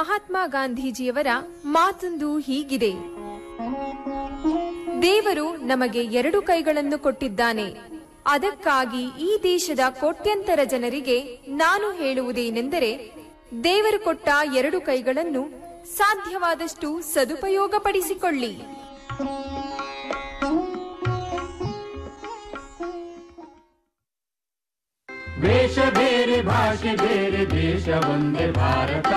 ಮಹಾತ್ಮ ಗಾಂಧೀಜಿಯವರ ಮಾತೊಂದು ಹೀಗಿದೆ ದೇವರು ನಮಗೆ ಎರಡು ಕೈಗಳನ್ನು ಕೊಟ್ಟಿದ್ದಾನೆ ಅದಕ್ಕಾಗಿ ಈ ದೇಶದ ಕೋಟ್ಯಂತರ ಜನರಿಗೆ ನಾನು ಹೇಳುವುದೇನೆಂದರೆ ದೇವರು ಕೊಟ್ಟ ಎರಡು ಕೈಗಳನ್ನು ಸಾಧ್ಯವಾದಷ್ಟು ಸದುಪಯೋಗಪಡಿಸಿಕೊಳ್ಳಿ ವೇಷ ಬೇರೆ ಭಾಷೆ ಬೇರೆ ದೇಶ ಒಂದೇ ಭಾರತ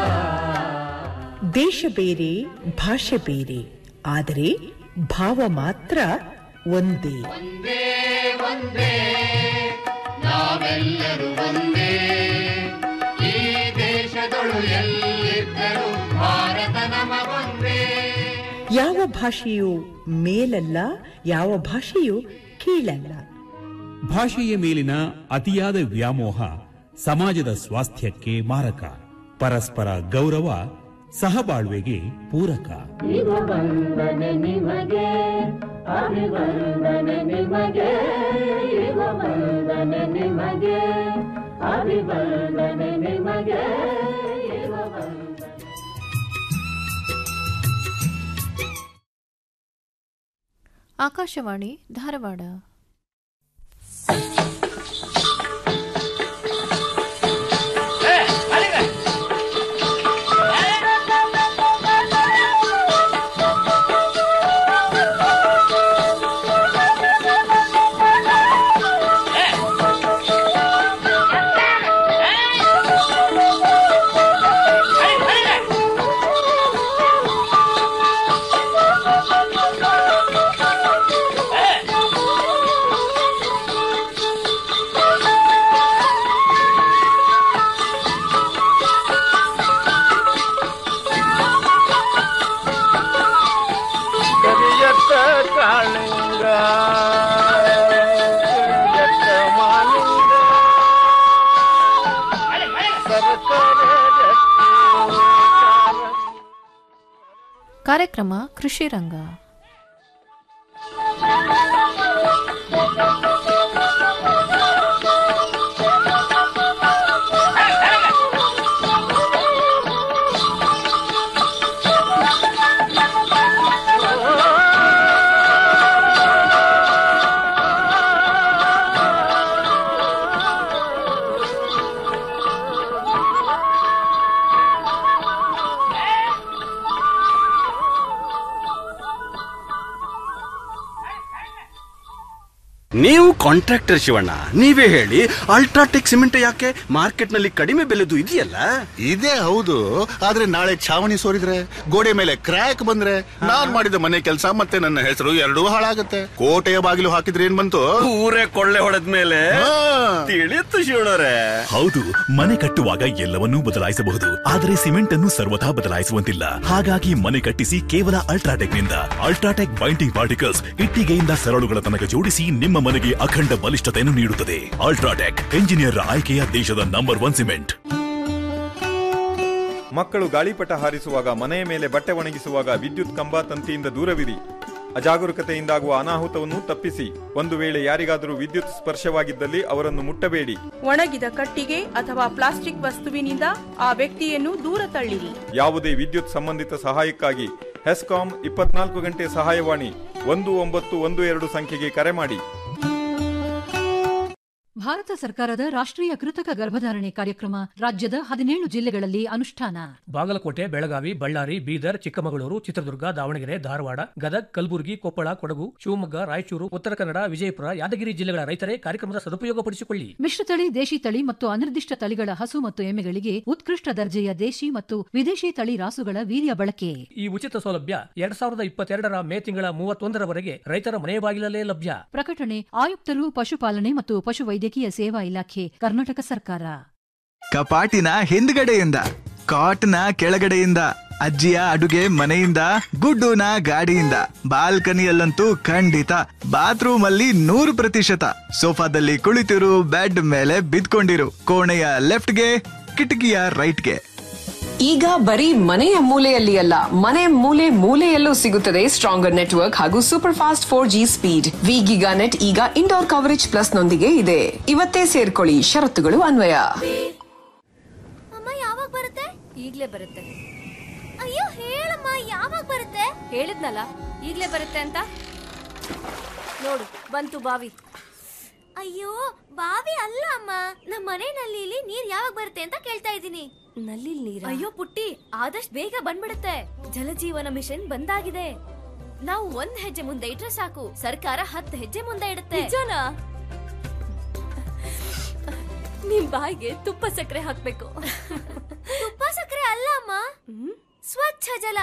ದೇಶ ಬೇರೆ ಭಾಷೆ ಬೇರೆ ಆದರೆ ಭಾವ ಮಾತ್ರ ಒಂದೇ ಒಂದೇ ಒಂದೇ ನಾವೆಲ್ಲರೂ ಒಂದೇ ಈ ದೇಶದೊಳು ಎಲ್ಲಿದ್ದರೂ ಭಾರತ ನಮ ಒಂದೇ ಯಾವ ಭಾಷೆಯು ಮೇಲಲ್ಲ ಯಾವ ಭಾಷೆಯು ಕೀಳಲ್ಲ ಭಾಷೆಯ ಮೇಲಿನ ಅತಿಯಾದ ವ್ಯಾಮೋಹ ಸಮಾಜದ ಸ್ವಾಸ್ಥ್ಯಕ್ಕೆ ಮಾರಕ ಪರಸ್ಪರ ಗೌರವ ಸಹಬಾಳ್ವೆಗೆ ಪೂರಕ ವಂದನೆ ನಿಮಗೆ ಅಭಿವಂದನೆ ನಿಮಗೆ ವಂದನೆ ನಿಮಗೆ ಅಭಿವಂದನೆ ನಿಮಗೆ ಆಕಾಶವಾಣಿ ಧಾರವಾಡ ಕರಿಯತ್ತ ಕಾಳಿಂಗ ಕರಿಯತ್ತ ಮಾಲಿಂಗ ಸರ್ಕಾರ ಕಾರ್ಯಕ್ರಮ ಕೃಷಿ ರಂಗ ನೀವು ಕಾಂಟ್ರಾಕ್ಟರ್ ಶಿವಣ್ಣ ನೀವೇ ಹೇಳಿ ಅಲ್ಟ್ರಾಟೆಕ್ ಸಿಮೆಂಟ್ ಯಾಕೆ ಮಾರ್ಕೆಟ್ ನಲ್ಲಿ ಕಡಿಮೆ ಬೆಲೆದು ಇದೆಯಲ್ಲ ಇದೇ ಹೌದು ಆದ್ರೆ ನಾಳೆ ಛಾವಣಿ ಸೋರಿದ್ರೆ ಗೋಡೆ ಮೇಲೆ ಕ್ರ್ಯಾಕ್ ಬಂದ್ರೆ ನಾನ್ ಮಾಡಿದ ಮನೆ ಕೆಲಸ ಮತ್ತೆ ನನ್ನ ಹೆಸರು ಎರಡೂ ಹಾಳಾಗತ್ತೆ ಕೋಟೆಯ ಬಾಗಿಲು ಹಾಕಿದ್ರೆ ಏನ್ ಬಂತು ಊರೇ ಕೊಳ್ಳೆ ಹೊಡೆದ ಮೇಲೆ ತಿಳಿಯುತ್ತು ಶಿವಣ್ಣರೇ ಹೌದು ಮನೆ ಕಟ್ಟುವಾಗ ಎಲ್ಲವನ್ನೂ ಬದಲಾಯಿಸಬಹುದು ಆದರೆ ಸಿಮೆಂಟ್ ಅನ್ನು ಸರ್ವಥಾ ಬದಲಾಯಿಸುವಂತಿಲ್ಲ ಹಾಗಾಗಿ ಮನೆ ಕಟ್ಟಿಸಿ ಕೇವಲ ಅಲ್ಟ್ರಾಟೆಕ್ ನಿಂದ ಅಲ್ಟ್ರಾಟೆಕ್ ಬೈಂಡಿಂಗ್ ಪಾರ್ಟಿಕಲ್ಸ್ ಇಟ್ಟಿಗೆಯಿಂದ ಸರಳುಗಳ ತನಕ ಜೋಡಿಸಿ ನಿಮ್ಮ ಮನೆಗೆ ಅಖಂಡ ಬಲಿಷ್ಠತೆಯನ್ನು ನೀಡುತ್ತದೆ ಅಲ್ಟ್ರಾಟೆಕ್ ಎಂಜಿನಿಯರ್ ಆಯ್ಕೆಯ ದೇಶದ ನಂಬರ್ ಒನ್ ಸಿಮೆಂಟ್ ಮಕ್ಕಳು ಗಾಳಿಪಟ ಹಾರಿಸುವಾಗ ಮನೆಯ ಮೇಲೆ ಬಟ್ಟೆ ಒಣಗಿಸುವಾಗ ವಿದ್ಯುತ್ ಕಂಬ ತಂತಿಯಿಂದ ದೂರವಿರಿ ಅಜಾಗರೂಕತೆಯಿಂದಾಗುವ ಅನಾಹುತವನ್ನು ತಪ್ಪಿಸಿ ಒಂದು ವೇಳೆ ಯಾರಿಗಾದರೂ ವಿದ್ಯುತ್ ಸ್ಪರ್ಶವಾಗಿದ್ದಲ್ಲಿ ಅವರನ್ನು ಮುಟ್ಟಬೇಡಿ ಒಣಗಿದ ಕಟ್ಟಿಗೆ ಅಥವಾ ಪ್ಲಾಸ್ಟಿಕ್ ವಸ್ತುವಿನಿಂದ ಆ ವ್ಯಕ್ತಿಯನ್ನು ದೂರ ತಳ್ಳಿರಿ ಯಾವುದೇ ವಿದ್ಯುತ್ ಸಂಬಂಧಿತ ಸಹಾಯಕ್ಕಾಗಿ ಹೆಸ್ಕಾಂ ಇಪ್ಪತ್ನಾಲ್ಕು ಗಂಟೆ ಸಹಾಯವಾಣಿ ಒಂದು ಒಂಬತ್ತು ಒಂದು ಎರಡು ಸಂಖ್ಯೆಗೆ ಕರೆ ಮಾಡಿ ಭಾರತ ಸರ್ಕಾರದ ರಾಷ್ಟ್ರೀಯ ಕೃತಕ ಗರ್ಭಧಾರಣೆ ಕಾರ್ಯಕ್ರಮ ರಾಜ್ಯದ ಹದಿನೇಳು ಜಿಲ್ಲೆಗಳಲ್ಲಿ ಅನುಷ್ಠಾನ ಬಾಗಲಕೋಟೆ ಬೆಳಗಾವಿ ಬಳ್ಳಾರಿ ಬೀದರ್ ಚಿಕ್ಕಮಗಳೂರು ಚಿತ್ರದುರ್ಗ ದಾವಣಗೆರೆ ಧಾರವಾಡ ಗದಗ್ ಕಲಬುರಗಿ ಕೊಪ್ಪಳ ಕೊಡಗು ಶಿವಮೊಗ್ಗ ರಾಯಚೂರು ಉತ್ತರ ಕನ್ನಡ ವಿಜಯಪುರ ಯಾದಗಿರಿ ಜಿಲ್ಲೆಗಳ ರೈತರೇ ಕಾರ್ಯಕ್ರಮದ ಸದುಪಯೋಗಪಡಿಸಿಕೊಳ್ಳಿ ಮಿಶ್ರತಳಿ ದೇಶಿ ತಳಿ ಮತ್ತು ಅನಿರ್ದಿಷ್ಟ ತಳಿಗಳ ಹಸು ಮತ್ತು ಎಮ್ಮೆಗಳಿಗೆ ಉತ್ಕೃಷ್ಟ ದರ್ಜೆಯ ದೇಶಿ ಮತ್ತು ವಿದೇಶಿ ತಳಿ ರಾಸುಗಳ ವೀರ್ಯ ಬಳಕೆ ಈ ಉಚಿತ ಸೌಲಭ್ಯ ಎರಡ್ ಸಾವಿರದ ಇಪ್ಪತ್ತೆರಡರ ಮೇ ತಿಂಗಳ ಮೂವತ್ತೊಂದರವರೆಗೆ ರೈತರ ಮನೆ ಬಾಗಿಲಲ್ಲೇ ಲಭ್ಯ ಪ್ರಕಟಣೆ ಆಯುಕ್ತರು ಪಶುಪಾಲನೆ ಮತ್ತು ಪಶುವೈದ್ಯಕೀಯ ಸೇವಾ ಇಲಾಖೆ ಕರ್ನಾಟಕ ಸರ್ಕಾರ ಕಪಾಟಿನ ಹಿಂದ್ಗಡೆಯಿಂದ ಕಾಟ್ನ ಕೆಳಗಡೆಯಿಂದ ಅಜ್ಜಿಯ ಅಡುಗೆ ಮನೆಯಿಂದ ಗುಡ್ಡುನ ಗಾಡಿಯಿಂದ ಬಾಲ್ಕನಿಯಲ್ಲಂತೂ ಖಂಡಿತ ಬಾತ್ರೂಮ್ ಅಲ್ಲಿ ನೂರು ಪ್ರತಿಶತ ಸೋಫಾದಲ್ಲಿ ಕುಳಿತಿರು ಬೆಡ್ ಮೇಲೆ ಬಿದ್ಕೊಂಡಿರು ಕೋಣೆಯ ಲೆಫ್ಟ್ಗೆ ಕಿಟಕಿಯ ರೈಟ್ಗೆ ಈಗ ಬರೀ ಮನೆಯ ಮೂಲೆಯಲ್ಲಿ ಅಲ್ಲ ಮನೆ ಮೂಲೆ ಮೂಲೆಯಲ್ಲೂ ಸಿಗುತ್ತದೆ ಸ್ಟ್ರಾಂಗರ್ ನೆಟ್ವರ್ಕ್ ಹಾಗೂ super fast four G speed Vi GIGAnet ಈಗ ಇಂಡೋರ್ ಕವರೇಜ್ ಪ್ಲಸ್ ನೊಂದಿಗೆ ಇದೆ ಇವತ್ತೇ ಸೇರ್ಕೊಳ್ಳಿ ಷರತ್ತುಗಳು ಅನ್ವಯ ಅಮ್ಮ ಯಾವಾಗ ಬರುತ್ತೆ ಈಗ್ಲೇ ಬರುತ್ತೆ ಹೇಳಿದ್ನಲ್ಲ ಈಗ್ಲೇ ಬರುತ್ತೆ ಅಂತ ನೋಡು ಬಂತು ಬಾವಿ ಅಯ್ಯೋ ಬಾವಿ ಅಲ್ಲ ಅಮ್ಮ ನಮ್ಮ ಮನೆ ನಲ್ಲಿಲಿ ನೀರ್ ಯಾವಾಗ ಬರುತ್ತೆ ಅಂತ ಕೇಳ್ತಾ ಇದ್ದೀನಿ ನಲ್ಲಿ ನೀರ ಅಯ್ಯೋ ಪುಟ್ಟಿ ಆದಷ್ಟು ಬೇಗ ಬಂದ್ಬಿಡುತ್ತೆ ಜಲಜೀವನ ಮಿಷನ್ ಬಂದಾಗಿದೆ ನಾವು ಒಂದ್ ಹೆಜ್ಜೆ ಮುಂದೆ ಇಟ್ರೆ ಸಾಕು ಸರ್ಕಾರ ಹತ್ತು ಹೆಜ್ಜೆ ಮುಂದೆ ಇಡುತ್ತೆ ನಿಜನಾ ನಿಮ್ ಬಾಯಿಗೆ ತುಪ್ಪ ಸಕ್ಕರೆ ಹಾಕ್ಬೇಕು ತುಪ್ಪ ಸಕ್ಕರೆ ಅಲ್ಲ ಅಮ್ಮ ಸ್ವಚ್ಛ ಜಲ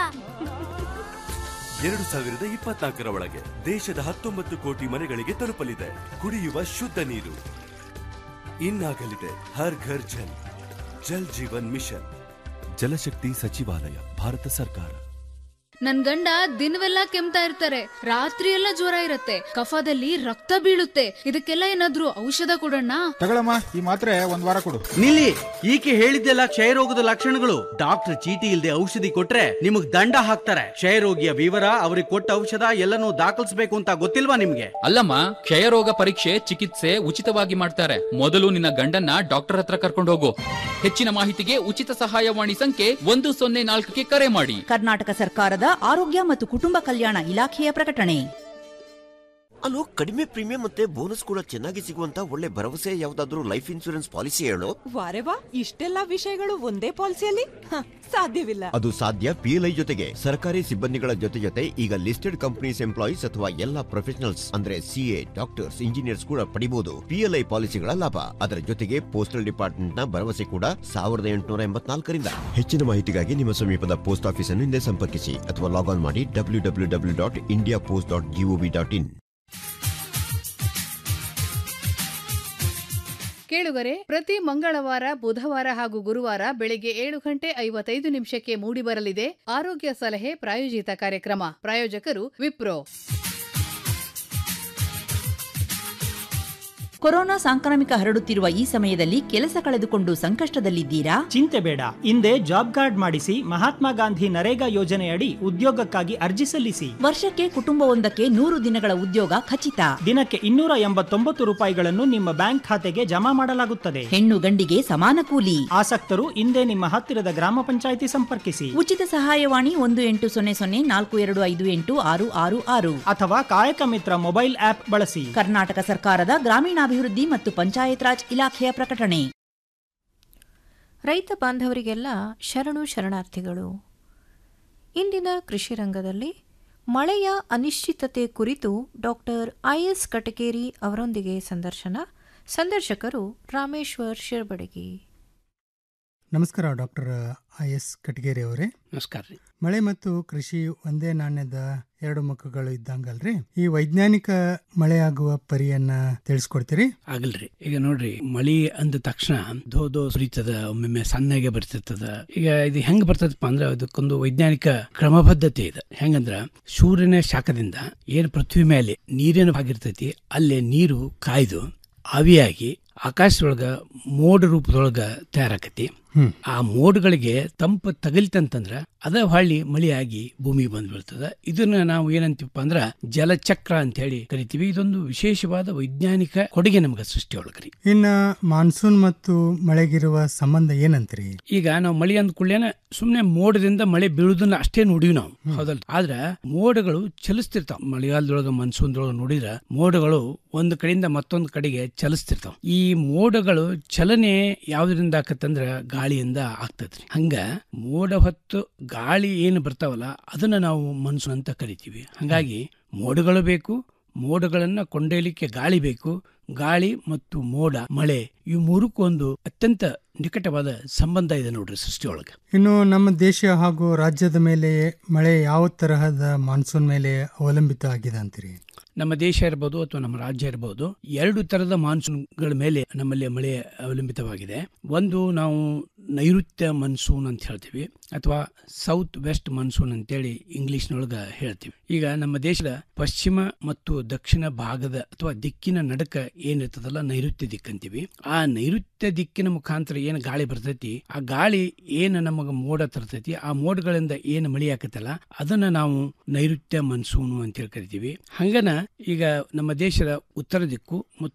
ಎರಡು ಸಾವಿರದ ಇಪ್ಪತ್ನಾಲ್ಕರ ಒಳಗೆ ದೇಶದ ಹತ್ತೊಂಬತ್ತು ಕೋಟಿ ಮನೆಗಳಿಗೆ ತಲುಪಲಿದೆ ಕುಡಿಯುವ ಶುದ್ಧ ನೀರು ಇನ್ನಾಗಲಿದೆ ಹರ್ ಘರ್ ಜಲ್ ಜಲ್ ಜೀವನ್ ಮಿಷನ್ ಜಲಶಕ್ತಿ ಸಚಿವಾಲಯ ಭಾರತ ಸರ್ಕಾರ ನನ್ ಗಂಡ ದಿನವೆಲ್ಲ ಕೆಮ್ತಾ ಇರ್ತಾರೆ ರಾತ್ರಿ ಎಲ್ಲ ಜ್ವರ ಇರತ್ತೆ ಕಫದಲ್ಲಿ ರಕ್ತ ಬೀಳುತ್ತೆ ಇದಕ್ಕೆಲ್ಲ ಏನಾದ್ರೂ ಔಷಧ ಕೊಡೋಣ ತಗೊಳಮ್ಮ ಈ ಮಾತ್ರೆ ಒಂದ್ ವಾರ ಕೊಡು ನಿಲ್ಲಿ ಈಕೆ ಹೇಳಿದ್ದೆಲ್ಲ ಕ್ಷಯರೋಗದ ಲಕ್ಷಣಗಳು ಡಾಕ್ಟರ್ ಚೀಟಿ ಇಲ್ಲದೆ ಔಷಧಿ ಕೊಟ್ರೆ ನಿಮಗ್ ದಂಡ ಹಾಕ್ತಾರೆ ಕ್ಷಯರೋಗಿಯ ವಿವರ ಅವ್ರಿಗೆ ಕೊಟ್ಟ ಔಷಧ ಎಲ್ಲನೂ ದಾಖಲಿಸಬೇಕು ಅಂತ ಗೊತ್ತಿಲ್ವಾ ನಿಮ್ಗೆ ಅಲ್ಲಮ್ಮ ಕ್ಷಯರೋಗ ಪರೀಕ್ಷೆ ಚಿಕಿತ್ಸೆ ಉಚಿತವಾಗಿ ಮಾಡ್ತಾರೆ ಮೊದಲು ನಿನ್ನ ಗಂಡನ್ನ ಡಾಕ್ಟರ್ ಹತ್ರ ಕರ್ಕೊಂಡು ಹೋಗು ಹೆಚ್ಚಿನ ಮಾಹಿತಿಗೆ ಉಚಿತ ಸಹಾಯವಾಣಿ ಸಂಖ್ಯೆ ಒಂದು ಸೊನ್ನೆ ನಾಲ್ಕಕ್ಕೆ ಕರೆ ಮಾಡಿ ಕರ್ನಾಟಕ ಸರ್ಕಾರದ ಆರೋಗ್ಯ ಮತ್ತು ಕುಟುಂಬ ಕಲ್ಯಾಣ ಇಲಾಖೆಯ ಪ್ರಕಟಣೆ ಅಲ್ಲೋ ಕಡಿಮೆ ಪ್ರೀಮಿಯಂ ಮತ್ತೆ ಬೋನಸ್ ಕೂಡ ಚೆನ್ನಾಗಿ ಸಿಗುವಂತ ಒಳ್ಳೆ ಭರವಸೆ ಯಾವ್ದಾದ್ರು ಲೈಫ್ ಇನ್ಸೂರೆನ್ಸ್ ಪಾಲಿಸಿ ಹೇಳು ವಾರೆ ವಾ ಇಷ್ಟೆಲ್ಲ ವಿಷಯಗಳು ಒಂದೇ ಪಾಲಿಸಿಯಲ್ಲಿ ಹ, ಸಾಧ್ಯವಿಲ್ಲ ಅದು ಸಾಧ್ಯ ಪಿಎಲ್ಐ ಜೊತೆಗೆ ಸರ್ಕಾರಿ ಸಿಬ್ಬಂದಿಗಳ ಜೊತೆ ಜೊತೆ ಈಗ ಲಿಸ್ಟೆಡ್ ಕಂಪನೀಸ್ ಎಂಪ್ಲಾಯೀಸ್ ಅಥವಾ ಎಲ್ಲಾ ಪ್ರೊಫೆಷನಲ್ಸ್ ಅಂದ್ರೆ ಸಿಎ ಡಾಕ್ಟರ್ಸ್ ಇಂಜಿನಿಯರ್ಸ್ ಕೂಡ ಪಡಿಬಹುದು ಪಿಎಲ್ಐ ಪಾಲಿಸಿಗಳ ಲಾಭ ಅದರ ಜೊತೆಗೆ ಪೋಸ್ಟಲ್ ಡಿಪಾರ್ಟ್ಮೆಂಟ್ ನ ಭರವಸೆ ಕೂಡ ಸಾವಿರದ ಎಂಟುನೂರ ಎಂಬತ್ನಾಲ್ಕರಿಂದ ಹೆಚ್ಚಿನ ಮಾಹಿತಿಗಾಗಿ ನಿಮ್ಮ ಸಮೀಪದ ಪೋಸ್ಟ್ ಆಫೀಸ್ ಅನ್ನು ಹಿಂದೆ ಸಂಪರ್ಕಿಸಿ ಅಥವಾ ಲಾಗ್ ಆನ್ ಮಾಡಿ W W W dot India post dot G O V dot in ಕೇಳುಗರೆ ಪ್ರತಿ ಮಂಗಳವಾರ ಬುಧವಾರ ಹಾಗೂ ಗುರುವಾರ ಬೆಳಿಗ್ಗೆ ಏಳು ಗಂಟೆ ಐವತ್ತೈದು ನಿಮಿಷಕ್ಕೆ ಮೂಡಿಬರಲಿದೆ ಆರೋಗ್ಯ ಸಲಹೆ ಪ್ರಾಯೋಜಿತ ಕಾರ್ಯಕ್ರಮ ಪ್ರಾಯೋಜಕರು ವಿಪ್ರೋ ಕೊರೋನಾ ಸಾಂಕ್ರಾಮಿಕ ಹರಡುತ್ತಿರುವ ಈ ಸಮಯದಲ್ಲಿ ಕೆಲಸ ಕಳೆದುಕೊಂಡು ಸಂಕಷ್ಟದಲ್ಲಿದ್ದೀರಾ ಚಿಂತೆ ಬೇಡ ಹಿಂದೆ ಜಾಬ್ ಕಾರ್ಡ್ ಮಾಡಿಸಿ ಮಹಾತ್ಮ ಗಾಂಧಿ ನರೇಗಾ ಯೋಜನೆಯಡಿ ಉದ್ಯೋಗಕ್ಕಾಗಿ ಅರ್ಜಿ ಸಲ್ಲಿಸಿ ವರ್ಷಕ್ಕೆ ಕುಟುಂಬವೊಂದಕ್ಕೆ ನೂರು ದಿನಗಳ ಉದ್ಯೋಗ ಖಚಿತ ದಿನಕ್ಕೆ ಇನ್ನೂರ ಎಂಬತ್ತೊಂಬತ್ತು ರೂಪಾಯಿಗಳನ್ನು ನಿಮ್ಮ ಬ್ಯಾಂಕ್ ಖಾತೆಗೆ ಜಮಾ ಮಾಡಲಾಗುತ್ತದೆ ಹೆಣ್ಣು ಗಂಡಿಗೆ ಸಮಾನ ಕೂಲಿ ಆಸಕ್ತರು ಹಿಂದೆ ನಿಮ್ಮ ಹತ್ತಿರದ ಗ್ರಾಮ ಪಂಚಾಯಿತಿ ಸಂಪರ್ಕಿಸಿ ಉಚಿತ ಸಹಾಯವಾಣಿ ಒಂದು ಎಂಟು ಸೊನ್ನೆ ಸೊನ್ನೆ ನಾಲ್ಕು ಎರಡು ಐದು ಎಂಟು ಆರು ಆರು ಆರು ಅಥವಾ ಕಾಯಕ ಮಿತ್ರ ಮೊಬೈಲ್ ಆಪ್ ಬಳಸಿ ಕರ್ನಾಟಕ ಸರ್ಕಾರದ ಗ್ರಾಮೀಣಾಭಿವೃದ್ಧಿ ಮತ್ತು ಪಂಚಾಯತ್ ರಾಜ್ ಇಲಾಖೆಯ ಪ್ರಕಟಣೆ ರೈತ ಬಾಂಧವರಿಗೆಲ್ಲ ಶರಣು ಶರಣಾರ್ಥಿಗಳು ಇಂದಿನ ಕೃಷಿ ರಂಗದಲ್ಲಿ ಮಳೆಯ ಅನಿಶ್ಚಿತತೆ ಕುರಿತು ಡಾಕ್ಟರ್ ಐಎಸ್ ಕಟಕೇರಿ ಅವರೊಂದಿಗೆ ಸಂದರ್ಶನ ಸಂದರ್ಶಕರು ರಾಮೇಶ್ವರ್ ಶಿರ್ಬಡಗಿ ನಮಸ್ಕಾರ ಡಾಕ್ಟರ್ ಐ ಎಸ್ ಕಟಗೇರಿ ಅವರೇ ನಮಸ್ಕಾರ ರೀ ಮಳೆ ಮತ್ತು ಕೃಷಿ ಒಂದೇ ನಾಣ್ಯದ ಎರಡು ಮುಖಗಳು ಇದ್ದಂಗಲ್ರಿ ಈ ವೈಜ್ಞಾನಿಕ ಮಳೆ ಆಗುವ ಪರಿಯನ್ನ ತಿಳಿಸ್ಕೊಡ್ತೀರಿ ಆಗಲ್ರಿ ಈಗ ನೋಡ್ರಿ ಮಳಿ ಅಂದ ತಕ್ಷಣ ಧೋ ಧೋ ಸುರಿತದ ಒಮ್ಮೊಮ್ಮೆ ಸಣ್ಣಗೆ ಬರ್ತಿರ್ತದ ಈಗ ಇದು ಹೆಂಗ್ ಬರ್ತದಪ್ಪ ಅಂದ್ರೆ ಅದಕ್ಕೊಂದು ವೈಜ್ಞಾನಿಕ ಕ್ರಮಬದ್ಧತೆ ಇದೆ ಹೆಂಗಂದ್ರ ಸೂರ್ಯನ ಶಾಖದಿಂದ ಏನ್ ಪೃಥ್ವಿ ಮೇಲೆ ನೀರಿನ ಭಾಗಿರ್ತೈತಿ ಅಲ್ಲೇ ನೀರು ಕಾಯ್ದು ಆವಿಯಾಗಿ ಆಕಾಶದೊಳಗ ಮೋಡ ರೂಪದೊಳಗ ತಯಾರಾಕತಿ ಆ ಮೋಡ್ಗಳಿಗೆ ತಂಪು ತಗಲಿತಂತಂದ್ರ ಅದ ಹೊಳ್ಳಿ ಮಳೆಯಾಗಿ ಭೂಮಿ ಬಂದ್ ಬೀಳ್ತದ ಇದನ್ನ ನಾವು ಏನಂತೀವಪ್ಪ ಅಂದ್ರ ಜಲಚಕ್ರ ಅಂತ ಹೇಳಿ ಕರಿತೀವಿ ಇದೊಂದು ವಿಶೇಷವಾದ ವೈಜ್ಞಾನಿಕ ಕೊಡುಗೆ ನಮ್ಗೆ ಸೃಷ್ಟಿಯೊಳಗ್ರಿ ಇನ್ನ ಮಾನ್ಸೂನ್ ಮತ್ತು ಮಳೆಗಿರುವ ಸಂಬಂಧ ಏನಂತೀರಿ ಈಗ ನಾವು ಮಳೆ ಅಂದ ಕೂಡಲೇನ ಸುಮ್ನೆ ಮೋಡದಿಂದ ಮಳೆ ಬೀಳುದನ್ನ ಅಷ್ಟೇ ನೋಡಿವಿ ನಾವು ಹೌದಲ್ಲ ಆದ್ರ ಮೋಡಗಳು ಚಲಿಸ್ತಿರ್ತಾವ ಮಳೆಗಾಲದೊಳಗ ಮನ್ಸೂನ್ದೊಳಗ ನೋಡಿದ್ರ ಮೋಡಗಳು ಒಂದು ಕಡೆಯಿಂದ ಮತ್ತೊಂದು ಕಡೆಗೆ ಚಲಿಸ್ತಿರ್ತಾವ ಈ ಮೋಡಗಳು ಚಲನೆ ಯಾವ್ದ್ರಿಂದ ಆಕತ್ತಂದ್ರ ಗಾಳಿಯಿಂದ ಆಗ್ತದ್ರಿ ಹಂಗ ಮೋಡ ಹೊತ್ತು ಗಾಳಿ ಏನು ಬರ್ತಾವಲ್ಲ ಅದನ್ನ ನಾವು ಮನ್ಸೂನ್ ಅಂತ ಕರಿತೀವಿ ಹಂಗಾಗಿ ಮೋಡಗಳು ಬೇಕು ಮೋಡಗಳನ್ನ ಕೊಂಡೊಯ್ಲಿಕ್ಕೆ ಗಾಳಿ ಬೇಕು ಗಾಳಿ ಮತ್ತು ಮೋಡ ಮಳೆ ಇವು ಮೂರಕ್ಕೂ ಒಂದು ಅತ್ಯಂತ ನಿಕಟವಾದ ಸಂಬಂಧ ಇದೆ ನೋಡ್ರಿ ಸೃಷ್ಟಿಯೊಳಗೆ ಇನ್ನು ನಮ್ಮ ದೇಶ ಹಾಗೂ ರಾಜ್ಯದ ಮೇಲೆ ಮಳೆ ಯಾವ ತರಹದ ಮಾನ್ಸೂನ್ ಮೇಲೆ ಅವಲಂಬಿತ ಆಗಿದೆ ಅಂತೀರಿ ನಮ್ಮ ದೇಶ ಇರಬಹುದು ಅಥವಾ ನಮ್ಮ ರಾಜ್ಯ ಇರಬಹುದು ಎರಡು ತರದ ಮಾನ್ಸೂನ್ಗಳ ಮೇಲೆ ನಮ್ಮಲ್ಲಿ ಮಳೆ ಅವಲಂಬಿತವಾಗಿದೆ ಒಂದು ನಾವು ನೈಋತ್ಯ ಮನ್ಸೂನ್ ಅಂತ ಹೇಳ್ತೀವಿ ಅಥವಾ ಸೌತ್ ವೆಸ್ಟ್ ಮನ್ಸೂನ್ ಅಂತೇಳಿ ಇಂಗ್ಲಿಷ್ನೊಳಗ ಹೇಳ್ತೀವಿ ಈಗ ನಮ್ಮ ದೇಶದ ಪಶ್ಚಿಮ ಮತ್ತು ದಕ್ಷಿಣ ಭಾಗದ ಅಥವಾ ದಿಕ್ಕಿನ ನಡಕ ಏನಿರ್ತದಲ್ಲ ನೈಋತ್ಯ ದಿಕ್ಕಂತೀವಿ ಆ ನೈಋತ್ಯ ದಿಕ್ಕಿನ ಮುಖಾಂತರ ಏನು ಗಾಳಿ ಬರ್ತೈತಿ ಆ ಗಾಳಿ ಏನು ನಮಗ ಮೋಡ ತರ್ತೈತಿ ಆ ಮೋಡಗಳಿಂದ ಏನು ಮಳಿ ಆಕತ್ತಲ್ಲ ಅದನ್ನ ನಾವು ನೈಋತ್ಯ ಮನ್ಸೂನು ಅಂತ ಹೇಳಿ ಕರಿತೀವಿ ಹಂಗನ ಈಗ ನಮ್ಮ ದೇಶದ ಉತ್ತರ ದಿಕ್ಕು ಮತ್ತು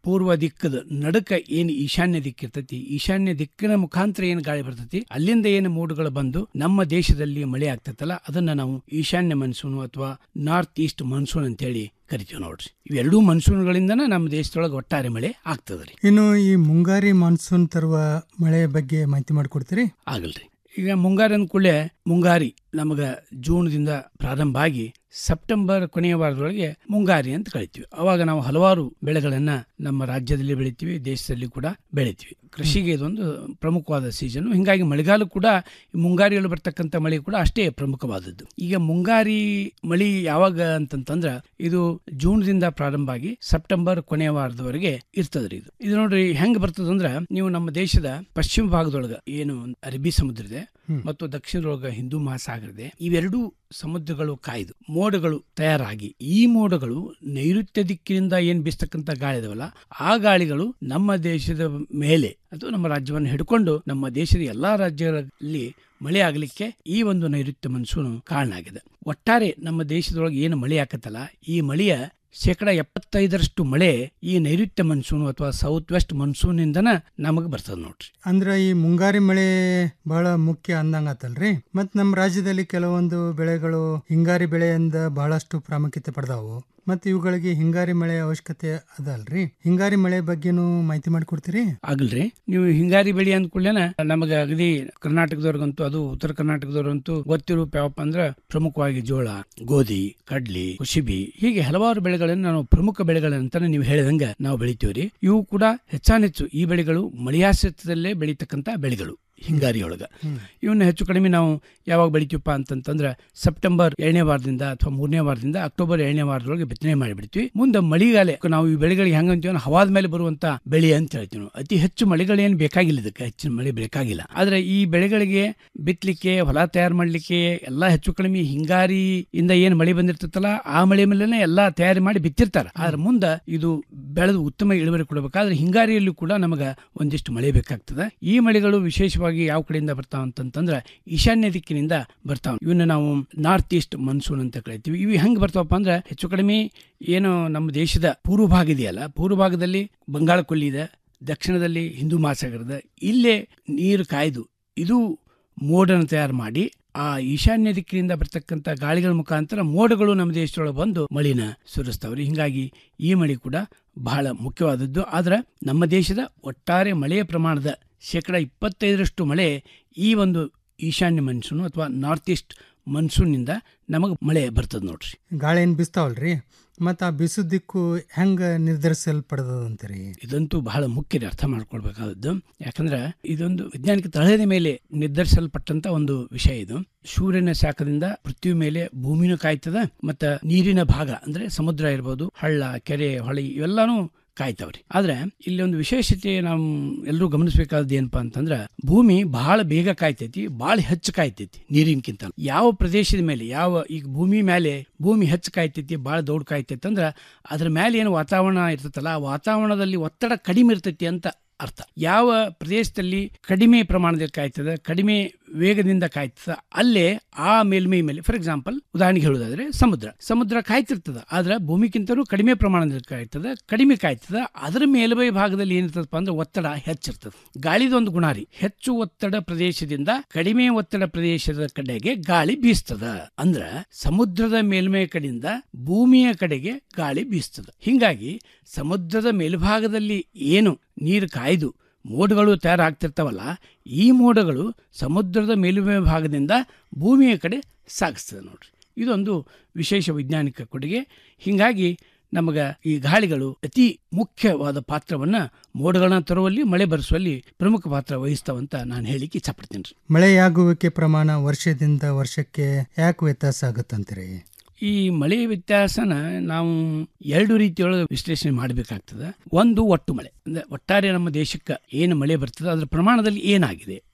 ಪೂರ್ವ ದಿಕ್ಕದ ನಡುಕ ಏನು ಈಶಾನ್ಯ ದಿಕ್ಕಿರ್ತೈತಿ ಈಶಾನ್ಯ ದಿಕ್ಕಿನ ಮುಖಾಂತರ ಏನು ಗಾಳಿ ಬರ್ತೈತಿ ಅಲ್ಲಿಂದ ಏನು ಮೋಡಗಳು ಬಂದು ನಮ್ಮ ದೇಶದಲ್ಲಿ ಮಳೆ ಆಗ್ತೈತಲ್ಲ ಅದನ್ನ ನಾವು ಈಶಾನ್ಯ ಮನ್ಸೂನ್ ಅಥವಾ ನಾರ್ತ್ ಈಸ್ಟ್ ಮನ್ಸೂನ್ ಅಂತೇಳಿ ಕರಿತೀವಿ ನೋಡ್ರಿ ಇವೆರಡೂ ಮನ್ಸೂನ್ಗಳಿಂದನ ನಮ್ಮ ದೇಶದೊಳಗೆ ಒಟ್ಟಾರೆ ಮಳೆ ಆಗ್ತದ್ರಿ ಇನ್ನು ಈ ಮುಂಗಾರಿ ಮಾನ್ಸೂನ್ ತರುವ ಮಳೆಯ ಬಗ್ಗೆ ಮಾಹಿತಿ ಮಾಡಿಕೊಡ್ತೀರಿ ಆಗಲ್ರಿ ಈಗ ಮುಂಗಾರಿ ಅಂದ್ಕೂಡಲೇ ಮುಂಗಾರಿ ನಮಗ ಜೂನ್ದಿಂದ ಪ್ರಾರಂಭ ಆಗಿ ಸೆಪ್ಟೆಂಬರ್ ಕೊನೆಯ ವಾರದೊಳಗೆ ಮುಂಗಾರಿ ಅಂತ ಕಳಿತೀವಿ ಅವಾಗ ನಾವು ಹಲವಾರು ಬೆಳೆಗಳನ್ನ ನಮ್ಮ ರಾಜ್ಯದಲ್ಲಿ ಬೆಳಿತೀವಿ ದೇಶದಲ್ಲಿ ಕೂಡ ಬೆಳಿತೀವಿ ಕೃಷಿಗೆ ಇದೊಂದು ಪ್ರಮುಖವಾದ ಸೀಸನ್ ಹಿಂಗಾಗಿ ಮಳೆಗಾಲ ಕೂಡ ಈ ಮುಂಗಾರಿಯಲ್ಲಿ ಬರ್ತಕ್ಕಂಥ ಮಳೆ ಕೂಡ ಅಷ್ಟೇ ಪ್ರಮುಖವಾದದ್ದು ಈಗ ಮುಂಗಾರಿ ಮಳಿ ಯಾವಾಗ ಅಂತಂತಂದ್ರ ಇದು ಜೂನ್ದಿಂದ ಪ್ರಾರಂಭ ಆಗಿ ಸೆಪ್ಟೆಂಬರ್ ಕೊನೆಯ ವಾರದವರೆಗೆ ಇರ್ತದ್ರಿ ಇದು ಇದು ನೋಡ್ರಿ ಹೆಂಗ್ ಬರ್ತದಂದ್ರ ನೀವು ನಮ್ಮ ದೇಶದ ಪಶ್ಚಿಮ ಭಾಗದೊಳಗ ಏನು ಅರಬ್ಬಿ ಸಮುದ್ರ ಇದೆ ಮತ್ತು ದಕ್ಷಿಣದೊಳಗ ಹಿಂದೂ ಮಹಾಸಾಗರ ಇದೆ ಇವೆರಡೂ ಸಮುದ್ರಗಳು ಕಾಯ್ದು ಮೋಡಗಳು ತಯಾರಾಗಿ ಈ ಮೋಡಗಳು ನೈಋತ್ಯ ದಿಕ್ಕಿನಿಂದ ಏನ್ ಬೀಸ್ತಕ್ಕಂಥ ಗಾಳಿ ಇದಾವಲ್ಲ ಆ ಗಾಳಿಗಳು ನಮ್ಮ ದೇಶದ ಮೇಲೆ ಅಥವಾ ನಮ್ಮ ರಾಜ್ಯವನ್ನು ಹಿಡ್ಕೊಂಡು ನಮ್ಮ ದೇಶದ ಎಲ್ಲಾ ರಾಜ್ಯಗಳಲ್ಲಿ ಮಳೆ ಆಗಲಿಕ್ಕೆ ಈ ಒಂದು ನೈಋತ್ಯ ಮನ್ಸೂನು ಕಾರಣ ಆಗಿದೆ ಒಟ್ಟಾರೆ ನಮ್ಮ ದೇಶದೊಳಗೆ ಏನು ಮಳೆ ಆಕತ್ತಲ್ಲ ಈ ಮಳೆಯ ಶೇಕಡ ಎಪ್ಪತ್ತೈದರಷ್ಟು ಮಳೆ ಈ ನೈಋತ್ಯ ಮನ್ಸೂನ್ ಅಥವಾ ಸೌತ್ ವೆಸ್ಟ್ ಮನ್ಸೂನಿಂದನ ನಮಗೆ ಬರ್ತದೆ ನೋಡ್ರಿ ಅಂದ್ರ ಈ ಮುಂಗಾರಿ ಮಳೆ ಬಹಳ ಮುಖ್ಯ ಅಂದಂಗಾತಲ್ರಿ ಮತ್ ನಮ್ಮ ರಾಜ್ಯದಲ್ಲಿ ಕೆಲವೊಂದು ಬೆಳೆಗಳು ಹಿಂಗಾರಿ ಬೆಳೆಯಿಂದ ಬಹಳಷ್ಟು ಪ್ರಾಮುಖ್ಯತೆ ಪಡೆದಾವು ಮತ್ ಇವುಗಳಿಗೆ ಹಿಂಗಾರಿ ಮಳೆ ಅವಶ್ಯಕತೆ ಅದಲ್ರಿ ಹಿಂಗಾರಿ ಮಳೆ ಬಗ್ಗೆನೂ ಮಾಹಿತಿ ಮಾಡಿಕೊಡ್ತೀರಿ ಆಗಲ್ರಿ ನೀವು ಹಿಂಗಾರಿ ಬೆಳೆ ಅಂದ್ಕೊಳ್ಳೇನ ನಮಗೆ ಅಗದಿ ಕರ್ನಾಟಕದವ್ರಿಗಂತೂ ಅದು ಉತ್ತರ ಕರ್ನಾಟಕದವ್ರಂತೂ ಗೊತ್ತಿರೋ ಯಾವಪ್ಪ ಅಂದ್ರ ಪ್ರಮುಖವಾಗಿ ಜೋಳ ಗೋಧಿ ಕಡ್ಲಿ ಕುಸಿಬಿ ಹೀಗೆ ಹಲವಾರು ಬೆಳೆಗಳನ್ನು ನಾವು ಪ್ರಮುಖ ಬೆಳೆಗಳಂತಾನೆ ನೀವು ಹೇಳಿದಂಗ ನಾವು ಬೆಳಿತೀವ್ರಿ ಇವು ಕೂಡ ಹೆಚ್ಚಾನೆಚ್ಚು ಈ ಬೆಳೆಗಳು ಮಳೆಯಾಶ್ರಿತದಲ್ಲೇ ಬೆಳೀತಕ್ಕಂತ ಬೆಳೆಗಳು ಹಿಂಗಾರಿಯೊಳಗ ಇವನ್ನ ಹೆಚ್ಚು ಕಡಿಮೆ ನಾವು ಯಾವಾಗ ಬೆಳಿತೀವಪ್ಪ ಅಂತಂತಂದ್ರೆ ಸೆಪ್ಟೆಂಬರ್ ಏಳನೇ ವಾರದಿಂದ ಅಥವಾ ಮೂರನೇ ವಾರದಿಂದ ಅಕ್ಟೋಬರ್ ಏಳನೇ ವಾರದೊಳಗೆ ಬಿತ್ತನೆ ಮಾಡಿಬಿಡ್ತೀವಿ ಮುಂದೆ ಮಳಿಗಾಲ ನಾವು ಈ ಬೆಳೆಗಳಿಗೆ ಹೆಂಗ ಅಂತೀವಿ ಹವಾದ ಮೇಲೆ ಬರುವಂತ ಬೆಳೆ ಅಂತ ಹೇಳ್ತೀವಿ ನಾವು ಅತಿ ಹೆಚ್ಚು ಮಳೆಗಳೇನು ಬೇಕಾಗಿಲ್ಲ ಇದಕ್ಕೆ ಹೆಚ್ಚಿನ ಮಳೆ ಬೇಕಾಗಿಲ್ಲ ಆದ್ರೆ ಈ ಬೆಳೆಗಳಿಗೆ ಬಿತ್ತಲಿಕ್ಕೆ ಹೊಲ ತಯಾರು ಮಾಡ್ಲಿಕ್ಕೆ ಎಲ್ಲಾ ಹೆಚ್ಚು ಕಡಿಮೆ ಹಿಂಗಾರಿಯಿಂದ ಏನು ಮಳೆ ಬಂದಿರ್ತೈತಲ್ಲ ಆ ಮಳೆ ಮೇಲೆನೆ ಎಲ್ಲಾ ತಯಾರಿ ಮಾಡಿ ಬಿತ್ತಿರ್ತಾರ ಆದ್ರೆ ಮುಂದೆ ಇದು ಬೆಳೆದು ಉತ್ತಮ ಇಳುವರಿ ಕೊಡಬೇಕಾದ್ರೆ ಹಿಂಗಾರಿಯಲ್ಲೂ ಕೂಡ ನಮಗ ಒಂದಿಷ್ಟು ಮಳೆ ಬೇಕಾಗ್ತದೆ ಈ ಮಳೆಗಳು ವಿಶೇಷವಾಗಿ ಯಾವ ಕಡೆಯಿಂದ ಬರ್ತಾವ ಅಂತಂತಂದ್ರೆ ಈಶಾನ್ಯ ದಿಕ್ಕಿನಿಂದ ಬರ್ತಾವ ಇವನ್ನ ನಾವು ನಾರ್ತ್ ಈಸ್ಟ್ ಮನ್ಸೂನ್ ಅಂತ ಕರಿತೀವಿ ಇವು ಹೆಂಗ್ ಬರ್ತಾವಪ್ಪ ಅಂದ್ರೆ ಹೆಚ್ಚು ಕಡಿಮೆ ಏನು ನಮ್ಮ ದೇಶದ ಪೂರ್ವ ಭಾಗ ಇದೆಯಲ್ಲ ಪೂರ್ವ ಭಾಗದಲ್ಲಿ ಬಂಗಾಳ ಕೊಲ್ಲಿ ಇದೆ ದಕ್ಷಿಣದಲ್ಲಿ ಹಿಂದೂ ಮಹಾಸಾಗರದ ಇಲ್ಲೇ ನೀರು ಕಾಯ್ದು ಇದು ಮೋಡನ್ನು ತಯಾರು ಮಾಡಿ ಆ ಈಶಾನ್ಯ ದಿಕ್ಕಿನಿಂದ ಬರ್ತಕ್ಕಂಥ ಗಾಳಿಗಳ ಮುಖಾಂತರ ಮೋಡಗಳು ನಮ್ಮ ದೇಶದೊಳಗೆ ಬಂದು ಮಳಿನ ಸುರಿಸ್ತಾವ್ರಿ ಹಿಂಗಾಗಿ ಈ ಮಳೆ ಕೂಡ ಬಹಳ ಮುಖ್ಯವಾದದ್ದು ಆದ್ರೆ ನಮ್ಮ ದೇಶದ ಒಟ್ಟಾರೆ ಮಳೆಯ ಪ್ರಮಾಣದ ಶೇಕಡ ಇಪ್ಪತ್ತೈದರಷ್ಟು ಮಳೆ ಈ ಒಂದು ಈಶಾನ್ಯ ಮನ್ಸೂನ್ ಅಥವಾ ನಾರ್ತ್ ಈಸ್ಟ್ ಮನ್ಸೂನ್ನಿಂದ ನಮಗೆ ಮಳೆ ಬರ್ತದೆ ನೋಡ್ರಿ ಗಾಳಿ ಏನ್ ಬೀಸ್ತಾವಲ್ರಿ ಮತ್ ಆ ಬಿಸಿದ ದಿಕ್ಕು ಹೆಂಗ ನಿರ್ಧರಿಸಲ್ಪಡದಂತೀರಿ ಇದಂತೂ ಬಹಳ ಮುಖ್ಯ ರೀ, ಅರ್ಥ ಮಾಡ್ಕೊಳ್ಬೇಕಾದದ್ದು ಯಾಕಂದ್ರೆ ಇದೊಂದು ವೈಜ್ಞಾನಿಕ ತಳಹದಿ ಮೇಲೆ ನಿರ್ಧರಿಸಲ್ಪಟ್ಟಂತ ಒಂದು ವಿಷಯ ಇದು ಸೂರ್ಯನ ಶಾಖದಿಂದ ಪೃಥ್ವಿ ಮೇಲೆ ಭೂಮಿನೂ ಕಾಯ್ತದ ಮತ್ತ ನೀರಿನ ಭಾಗ ಅಂದ್ರೆ ಸಮುದ್ರ ಇರ್ಬೋದು ಹಳ್ಳ ಕೆರೆ ಹೊಳಿ ಇವೆಲ್ಲಾನು ಕಾಯ್ತಾವ್ರಿ ಆದ್ರೆ ಇಲ್ಲಿ ಒಂದು ವಿಶೇಷತೆ ನಾವು ಎಲ್ಲರೂ ಗಮನಿಸಬೇಕಾದ ಏನಪ್ಪಾ ಅಂತಂದ್ರ ಭೂಮಿ ಬಹಳ ಬೇಗ ಕಾಯ್ತೈತಿ ಬಹಳ ಹೆಚ್ಚು ಕಾಯ್ತೈತಿ ನೀರಿನಕ್ಕಿಂತ ಯಾವ ಪ್ರದೇಶದ ಮೇಲೆ ಯಾವ ಈಗ ಭೂಮಿ ಮೇಲೆ ಭೂಮಿ ಹೆಚ್ಚು ಕಾಯ್ತೈತಿ ಬಹಳ ದೊಡ್ಡ ಕಾಯ್ತೈತಿ ಅಂದ್ರ ಅದ್ರ ಮೇಲೆ ಏನು ವಾತಾವರಣ ಇರ್ತೈತಲ್ಲ ಆ ವಾತಾವರಣದಲ್ಲಿ ಒತ್ತಡ ಕಡಿಮೆ ಇರ್ತೈತಿ ಅಂತ ಅರ್ಥ ಯಾವ ಪ್ರದೇಶದಲ್ಲಿ ಕಡಿಮೆ ಪ್ರಮಾಣದಲ್ಲಿ ಕಾಯ್ತದೆ ಕಡಿಮೆ ವೇಗದಿಂದ ಕಾಯ್ತದ ಅಲ್ಲೇ ಆ ಮೇಲ್ಮೈ ಮೇಲೆ ಫಾರ್ ಎಕ್ಸಾಂಪಲ್ ಉದಾಹರಣೆಗೆ ಹೇಳುವುದಾದ್ರೆ ಸಮುದ್ರ ಸಮುದ್ರ ಕಾಯ್ತಿರ್ತದ ಆದ್ರೆ ಭೂಮಿಗಿಂತಲೂ ಕಡಿಮೆ ಪ್ರಮಾಣದಲ್ಲಿ ಕಾಯ್ತದ ಕಡಿಮೆ ಕಾಯ್ತದ ಅದರ ಮೇಲ್ಮೈ ಭಾಗದಲ್ಲಿ ಏನಿರ್ತದಪ್ಪ ಅಂದ್ರೆ ಒತ್ತಡ ಹೆಚ್ಚಿರ್ತದೆ ಗಾಳಿದೊಂದು ಗುಣ ರೀ ಹೆಚ್ಚು ಒತ್ತಡ ಪ್ರದೇಶದಿಂದ ಕಡಿಮೆ ಒತ್ತಡ ಪ್ರದೇಶದ ಕಡೆಗೆ ಗಾಳಿ ಬೀಸ್ತದ ಅಂದ್ರ ಸಮುದ್ರದ ಮೇಲ್ಮೈ ಕಡೆಯಿಂದ ಭೂಮಿಯ ಕಡೆಗೆ ಗಾಳಿ ಬೀಸ್ತದ ಹಿಂಗಾಗಿ ಸಮುದ್ರದ ಮೇಲ್ಭಾಗದಲ್ಲಿ ಏನು ನೀರು ಕಾಯ್ದು ಮೋಡಗಳು ತಯಾರಾಗ್ತಿರ್ತಾವಲ್ಲ ಈ ಮೋಡಗಳು ಸಮುದ್ರದ ಮೇಲ್ಮೈ ಭಾಗದಿಂದ ಭೂಮಿಯ ಕಡೆ ಸಾಗಿಸ್ತದೆ ನೋಡ್ರಿ ಇದೊಂದು ವಿಶೇಷ ವೈಜ್ಞಾನಿಕ ಕೊಡುಗೆ ಹಿಂಗಾಗಿ ನಮಗ ಈ ಗಾಳಿಗಳು ಅತಿ ಮುಖ್ಯವಾದ ಪಾತ್ರವನ್ನ ಮೋಡಗಳನ್ನ ತರುವಲ್ಲಿ ಮಳೆ ಬರೆಸುವಲ್ಲಿ ಪ್ರಮುಖ ಪಾತ್ರ ವಹಿಸ್ತಾವಂತ ನಾನು ಹೇಳಿಕ್ಕೆ ಇಚ್ಛಪಡ್ತೀನಿ ರೀ ಮಳೆಯಾಗುವಿಕೆ ಪ್ರಮಾಣ ವರ್ಷದಿಂದ ವರ್ಷಕ್ಕೆ ಯಾಕೆ ವ್ಯತ್ಯಾಸ ಆಗುತ್ತಂತೀರಿ ಈ ಮಳೆ ವ್ಯತ್ಯಾಸನ ನಾವು ಎರಡು ರೀತಿಯೊಳಗೆ ವಿಶ್ಲೇಷಣೆ ಮಾಡಬೇಕಾಗ್ತದೆ ಒಂದು ಒಟ್ಟು ಮಳೆ ಅಂದ್ರೆ ಒಟ್ಟಾರೆ ನಮ್ಮ ದೇಶಕ್ಕೆ ಏನು ಮಳೆ ಬರ್ತದೆ ಅದರ ಪ್ರಮಾಣದಲ್ಲಿ ಏನಾಗಿದೆ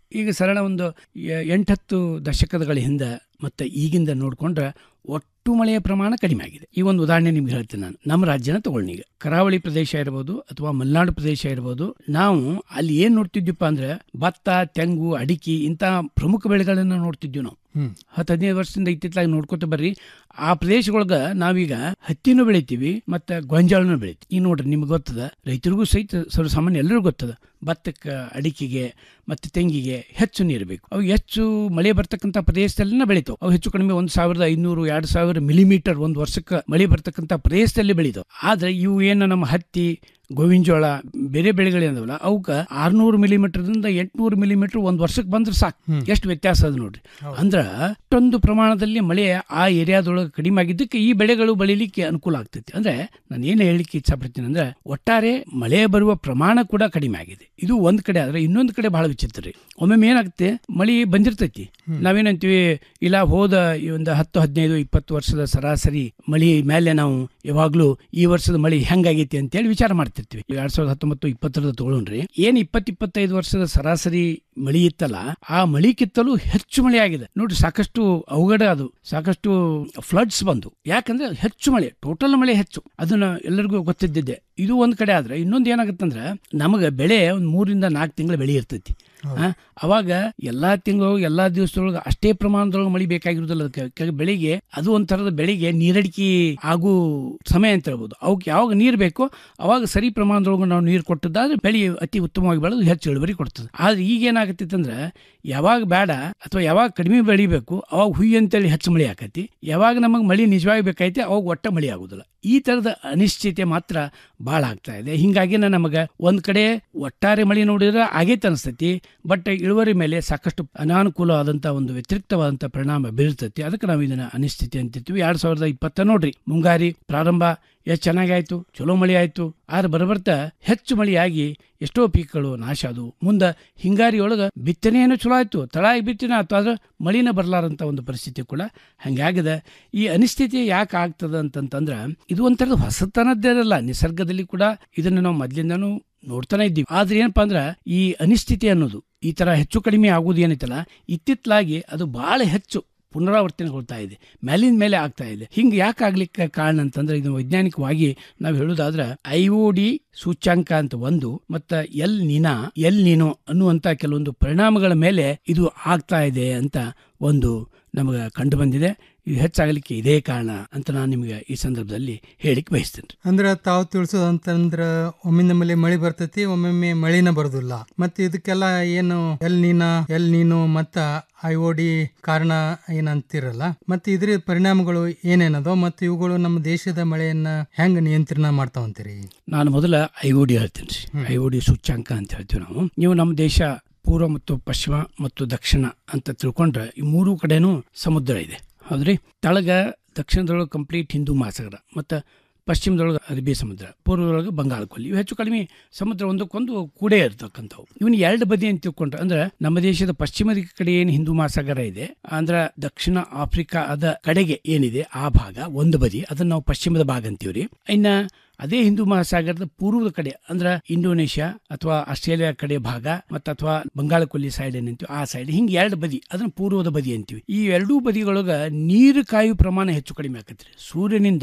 ಈಗ ಸರಳ ಒಂದು ಎ- ಎಂಟತ್ತು ದಶಕಗಳ ಹಿಂದೆ ಮತ್ತು ಈಗಿಂದ ನೋಡಿಕೊಂಡ್ರೆ ಒಟ್ಟು ಮಳೆಯ ಪ್ರಮಾಣ ಕಡಿಮೆ ಆಗಿದೆ ಈ ಒಂದು ಉದಾಹರಣೆ ನಿಮ್ಗೆ ಹೇಳ್ತೀನಿ ನಾನು ನಮ್ಮ ರಾಜ್ಯನ ತಗೊಳ್ಳಿ ಈಗ ಕರಾವಳಿ ಪ್ರದೇಶ ಇರ್ಬೋದು ಅಥವಾ ಮಲೆನಾಡು ಪ್ರದೇಶ ಇರ್ಬೋದು ನಾವು ಅಲ್ಲಿ ಏನು ನೋಡ್ತಿದ್ವಿಪ್ಪ ಅಂದ್ರೆ ಭತ್ತ ತೆಂಗು ಅಡಿಕೆ ಇಂಥ ಪ್ರಮುಖ ಬೆಳೆಗಳನ್ನು ನೋಡ್ತಿದ್ವಿ ನಾವು ಹ್ಮ್. ಹತ್ತು ಹದಿನೈದು ವರ್ಷದಿಂದ ಇತ್ತಿತ್ತಲಾಗಿ ನೋಡ್ಕೊತ ಬರ್ರಿ ಆ ಪ್ರದೇಶದೊಳಗ ನಾವೀಗ ಹತ್ತಿನೂ ಬೆಳಿತೀವಿ ಮತ್ತೆ ಗೊಂಜಾಳನು ಬೆಳಿತೀವಿ ಈಗ ನೋಡ್ರಿ ನಿಮ್ಗೆ ಗೊತ್ತದ ರೈತರಿಗೂ ಸಹಿತ ಸರ್ವಸಾಮಾನ್ಯ ಎಲ್ಲರಿಗೂ ಗೊತ್ತದ ಭತ್ತಕ್ಕೆ ಅಡಿಕೆಗೆ ಮತ್ತೆ ತೆಂಗಿಗೆ ಹೆಚ್ಚು ನೀರು ಬೇಕು ಅವು ಹೆಚ್ಚು ಮಳೆ ಬರ್ತಕ್ಕಂಥ ಪ್ರದೇಶದಲ್ಲಿನ ಬೆಳಿತಾವೆ ಅವು ಹೆಚ್ಚು ಕಡಿಮೆ ಒಂದು ಸಾವಿರದ ಐನೂರು ಎರಡು ಸಾವಿರ ಮಿಲಿಮೀಟರ್ ಒಂದು ವರ್ಷಕ್ಕೆ ಮಳೆ ಬರ್ತಕ್ಕಂಥ ಪ್ರದೇಶದಲ್ಲಿ ಬೆಳಿತಾವೆ ಆದ್ರೆ ಇವು ಏನು ನಮ್ಮ ಹತ್ತಿ ಗೋವಿನ ಜೋಳ ಬೇರೆ ಬೆಳೆಗಳೇನದವಲ್ಲ ಅವಕ್ಕೆ ಆರ್ನೂರು ಮಿಲಿಮೀಟರ್ದಿಂದ ಎಂಟ್ನೂರು ಮಿಲಿಮೀಟರ್ ಒಂದು ವರ್ಷಕ್ಕೆ ಬಂದ್ರೆ ಸಾಕು ಎಷ್ಟು ವ್ಯತ್ಯಾಸ ಅದು ನೋಡ್ರಿ ಅಂದ್ರ ಅಷ್ಟೊಂದು ಪ್ರಮಾಣದಲ್ಲಿ ಮಳೆ ಆ ಏರಿಯಾದೊಳಗೆ ಕಡಿಮೆ ಆಗಿದ್ದಕ್ಕೆ ಈ ಬೆಳೆಗಳು ಬೆಳಿಲಿಕ್ಕೆ ಅನುಕೂಲ ಆಗ್ತೈತಿ ಅಂದ್ರೆ ನಾನು ಏನು ಹೇಳಲಿಕ್ಕೆ ಇಚ್ಛಪಡ್ತೀನಿ ಅಂದ್ರೆ ಒಟ್ಟಾರೆ ಮಳೆ ಬರುವ ಪ್ರಮಾಣ ಕೂಡ ಕಡಿಮೆ ಆಗಿದೆ ಇದು ಒಂದ್ ಕಡೆ ಆದ್ರೆ ಇನ್ನೊಂದು ಕಡೆ ಬಹಳ ವಿಚಿತ್ರ ರೀ ಒಮ್ಮೊಮ್ಮೆ ಏನಾಗುತ್ತೆ ಮಳೆ ಬಂದಿರ್ತೈತಿ ನಾವೇನಂತೀವಿ ಇಲ್ಲ ಹೋದ ಈ ಒಂದು ಹತ್ತು ಹದಿನೈದು ಇಪ್ಪತ್ತು ವರ್ಷದ ಸರಾಸರಿ ಮಳಿ ಮೇಲೆ ನಾವು ಯಾವಾಗ್ಲೂ ಈ ವರ್ಷದ ಮಳಿ ಹೆಂಗಾಗೈತಿ ಅಂತೇಳಿ ವಿಚಾರ ಮಾಡ್ತಿರ್ತೀವಿ ಈಗ ಎರಡ್ ಸಾವಿರದ ಹತ್ತೊಂಬತ್ತು ಇಪ್ಪತ್ತರದ ತಗೊಳ್ರಿ ಏನ್ ಇಪ್ಪತ್ ಇಪ್ಪತ್ತೈದು ವರ್ಷದ ಸರಾಸರಿ ಮಳಿ ಇತ್ತಲ್ಲ ಆ ಮಳಿಗಿಂತಲೂ ಹೆಚ್ಚು ಮಳೆ ಆಗಿದೆ ನೋಡ್ರಿ ಸಾಕಷ್ಟು ಅವಘಡ ಅದು ಸಾಕಷ್ಟು ಫ್ಲಡ್ಸ್ ಬಂದು ಯಾಕಂದ್ರೆ ಹೆಚ್ಚು ಮಳೆ ಟೋಟಲ್ ಮಳೆ ಹೆಚ್ಚು ಅದನ್ನ ಎಲ್ಲರಿಗೂ ಗೊತ್ತಿದ್ದಿದ್ದೆ ಇದು ಒಂದ್ ಕಡೆ ಆದ್ರೆ ಇನ್ನೊಂದು ಏನಾಗುತ್ತಂದ್ರೆ ನಮಗೆ ಬೆಳೆ ಒಂದ್ ಮೂರಿಂದ ನಾಲ್ಕು ತಿಂಗಳ ಬೆಳೆ ಇರ್ತೈತಿ ಆ, ಅವಾಗ ಎಲ್ಲಾ ತಿಂಗಳು ಎಲ್ಲಾ ದಿವಸದೊಳಗೆ ಅಷ್ಟೇ ಪ್ರಮಾಣದೊಳಗೆ ಮಳಿ ಬೇಕಾಗಿರುದಿಲ್ಲ ಅದಕ್ಕೆ ಕೆಲ ಬೆಳಿಗ್ಗೆ ಅದು ಒಂಥರದ ಬೆಳಿಗ್ಗೆ ನೀರಡಿಕೆ ಆಗು ಸಮಯ ಅಂತ ಹೇಳ್ಬೋದು ಅವಕ್ಕೆ ಯಾವಾಗ ನೀರು ಬೇಕೋ ಅವಾಗ ಸರಿ ಪ್ರಮಾಣದೊಳಗೆ ನಾವು ನೀರು ಕೊಟ್ಟದ್ದಾದ್ರೆ ಬೆಳೆ ಅತಿ ಉತ್ತಮವಾಗಿ ಬೆಳೆದು ಹೆಚ್ಚು ಇಳುವರಿ ಕೊಡ್ತದೆ ಆದ್ರೆ ಈಗ ಏನಾಗತ್ತಂದ್ರೆ ಯಾವಾಗ ಬೇಡ ಅಥವಾ ಯಾವಾಗ ಕಡಿಮೆ ಬೆಳಿಬೇಕು ಅವಾಗ ಹುಯ್ ಅಂತೇಳಿ ಹೆಚ್ಚು ಮಳೆ ಆಕತಿ ಯಾವಾಗ ನಮಗೆ ಮಳಿ ನಿಜವಾಗಿ ಬೇಕಾಯ್ತೆ ಅವಾಗ ಒಟ್ಟ ಮಳಿ ಆಗುದಿಲ್ಲ ಈ ತರದ ಅನಿಶ್ಚಿತೆ ಮಾತ್ರ ಭಾಳ ಆಗ್ತಾ ಇದೆ ಹಿಂಗಾಗಿನ ನಮಗೆ ಒಂದ್ ಕಡೆ ಒಟ್ಟಾರೆ ಮಳಿ ನೋಡಿದ್ರೆ ಆಗೈತೆ ಅನಿಸ್ತೈತಿ ಬಟ್ ಇಳುವರಿ ಮೇಲೆ ಸಾಕಷ್ಟು ಅನಾನುಕೂಲವಾದಂತ ಒಂದು ವ್ಯತಿರಿಕ್ತವಾದಂತ ಪರಿಣಾಮ ಬೀರ್ತೈತಿ ಅದಕ್ಕೆ ನಾವು ಇದನ್ನ ಅನಿಶ್ಚಿತಿ ಅಂತಿರ್ತೀವಿ ಎರಡ್ ಸಾವಿರದ ಇಪ್ಪತ್ತ ನೋಡ್ರಿ ಮುಂಗಾರಿ ಪ್ರಾರಂಭ ಎಷ್ಟು ಚೆನ್ನಾಗಿ ಆಯ್ತು ಚಲೋ ಮಳಿ ಆಯ್ತು ಆದ್ರೆ ಬರಬರ್ತಾ ಹೆಚ್ಚು ಮಳೆಯಾಗಿ ಎಷ್ಟೋ ಪೀಕ್ಗಳು ನಾಶ ಆದವು ಮುಂದೆ ಹಿಂಗಾರಿಯೊಳಗೆ ಬಿತ್ತನೆಯನ್ನು ಚಲೋ ಆಯ್ತು ತಳಾಗಿ ಬಿತ್ತಿನ ಆಯ್ತು ಆದ್ರೆ ಮಳಿನ ಬರಲಾರಂತ ಒಂದು ಪರಿಸ್ಥಿತಿ ಕೂಡ ಹಂಗಾಗಿದೆ ಈ ಅನಿಶ್ಚಿತಿ ಯಾಕೆ ಆಗ್ತದ ಅಂತಂತಂದ್ರೆ ಇದು ಒಂಥರದ ಹೊಸತನದ್ದೇನಲ್ಲ ನಿಸರ್ಗದಲ್ಲಿ ಕೂಡ ಇದನ್ನು ನಾವು ಮೊದ್ಲಿಂದನೂ ನೋಡ್ತಾನೆ ಇದ್ದೀವಿ ಆದ್ರೆ ಏನಪ್ಪಾ ಅಂದ್ರ ಈ ಅನಿಶ್ಚಿತಿ ಅನ್ನೋದು ಈ ತರ ಹೆಚ್ಚು ಕಡಿಮೆ ಆಗುವುದು ಏನೈತಲ್ಲ ಇತ್ತಿತ್ತಲಾಗಿ ಅದು ಬಹಳ ಹೆಚ್ಚು ಪುನರಾವರ್ತನೆಗೊಳ್ತಾ ಇದೆ ಮೇಲಿನ ಮೇಲೆ ಆಗ್ತಾ ಇದೆ ಹಿಂಗೆ ಯಾಕೆ ಆಗ್ಲಿಕ್ಕೆ ಕಾರಣ ಅಂತಂದ್ರೆ ಇದು ವೈಜ್ಞಾನಿಕವಾಗಿ ನಾವು ಹೇಳುದಾದ್ರೆ ಐ ಒ ಡಿ ಸೂಚ್ಯಾಂಕ ಅಂತ ಒಂದು ಮತ್ತ ಎಲ್ ನಿನಾ ಎಲ್ ನೀನು ಅನ್ನುವಂತ ಕೆಲವೊಂದು ಪರಿಣಾಮಗಳ ಮೇಲೆ ಇದು ಆಗ್ತಾ ಇದೆ ಅಂತ ಒಂದು ನಮಗೆ ಕಂಡು ಬಂದಿದೆ ಇದು ಹೆಚ್ಚಾಗಲಿಕ್ಕೆ ಇದೇ ಕಾರಣ ಅಂತ ನಾನು ನಿಮಗೆ ಈ ಸಂದರ್ಭದಲ್ಲಿ ಹೇಳಿಕ್ ಬಯಸ್ತೇನೆ ಅಂದ್ರ ತಾವು ತಿಳಿಸೋದಂತಂದ್ರ ಒಮ್ಮೆ ನಮ್ಮಲ್ಲಿ ಮಳಿ ಬರ್ತೈತಿ ಒಮ್ಮೊಮ್ಮೆ ಮಳಿನ ಬರೋದಿಲ್ಲ ಮತ್ತೆ ಇದಕ್ಕೆಲ್ಲ ಏನು ಎಲ್ ನೀನ ಎಲ್ ನೀನು ಮತ್ತ ಐ ಓ ಡಿ ಕಾರಣ ಏನಂತಿರಲ್ಲ ಮತ್ತೆ ಇದ್ರ ಪರಿಣಾಮಗಳು ಏನೇನದೋ ಮತ್ತೆ ಇವುಗಳು ನಮ್ಮ ದೇಶದ ಮಳೆಯನ್ನ ಹೆಂಗ್ ನಿಯಂತ್ರಣ ಮಾಡ್ತಾವಂತೀರಿ ನಾನು ಮೊದಲ ಐ ಒ ಡಿ ಹೇಳ್ತೀನಿ ರೀ ಐ ಒ ಡಿ ಸೂಚ್ಯಾಂಕ ಅಂತ ಹೇಳ್ತೀವಿ ನಾವು ನೀವು ನಮ್ಮ ದೇಶ ಪೂರ್ವ ಮತ್ತು ಪಶ್ಚಿಮ ಮತ್ತು ದಕ್ಷಿಣ ಅಂತ ತಿಳ್ಕೊಂಡ್ರೆ ಈ ಮೂರು ಕಡೆನೂ ಸಮುದ್ರ ಇದೆ ಹೌದ್ರಿ ತಳಗ ದಕ್ಷಿಣದೊಳಗೆ ಕಂಪ್ಲೀಟ್ ಹಿಂದೂ ಮಹಾಸಾಗರ ಮತ್ತು ಪಶ್ಚಿಮದೊಳಗೆ ಅರಬ್ಬಿ ಸಮುದ್ರ ಪೂರ್ವದೊಳಗೆ ಬಂಗಾಳ ಕೊಲ್ಲಿ ಇವು ಹೆಚ್ಚು ಕಡಿಮೆ ಸಮುದ್ರ ಒಂದಕ್ಕೊಂದು ಕೂಡೇ ಇರ್ತಕ್ಕಂಥವು ಇವನ್ ಎರಡು ಬದಿ ಅಂತ ತಿಳ್ಕೊಂಡ್ರೆ ಅಂದ್ರೆ ನಮ್ಮ ದೇಶದ ಪಶ್ಚಿಮದ ಕಡೆ ಏನು ಹಿಂದೂ ಮಹಾಸಾಗರ ಇದೆ ಅಂದ್ರೆ ದಕ್ಷಿಣ ಆಫ್ರಿಕಾದ ಕಡೆಗೆ ಏನಿದೆ ಆ ಭಾಗ ಒಂದು ಬದಿ ಅದನ್ನ ನಾವು ಪಶ್ಚಿಮದ ಭಾಗ ಅಂತೀವ್ರಿ ಇನ್ನ ಅದೇ ಹಿಂದೂ ಮಹಾಸಾಗರದ ಪೂರ್ವದ ಕಡೆ ಅಂದ್ರೆ ಇಂಡೋನೇಷ್ಯಾ ಅಥವಾ ಆಸ್ಟ್ರೇಲಿಯಾ ಕಡೆ ಭಾಗ ಮತ್ತು ಅಥವಾ ಬಂಗಾಳ ಕೊಲ್ಲಿ ಸೈಡ್ ಏನಂತೀವಿ ಆ ಸೈಡ್ ಹಿಂಗೆ ಎರಡು ಬದಿ ಅದನ್ನ ಪೂರ್ವದ ಬದಿ ಅಂತೀವಿ ಈ ಎರಡೂ ಬದಿಗಳೊಳಗ ನೀರು ಕಾಯುವ ಪ್ರಮಾಣ ಹೆಚ್ಚು ಕಡಿಮೆ ಆಕತ್ರಿ ಸೂರ್ಯನಿಂದ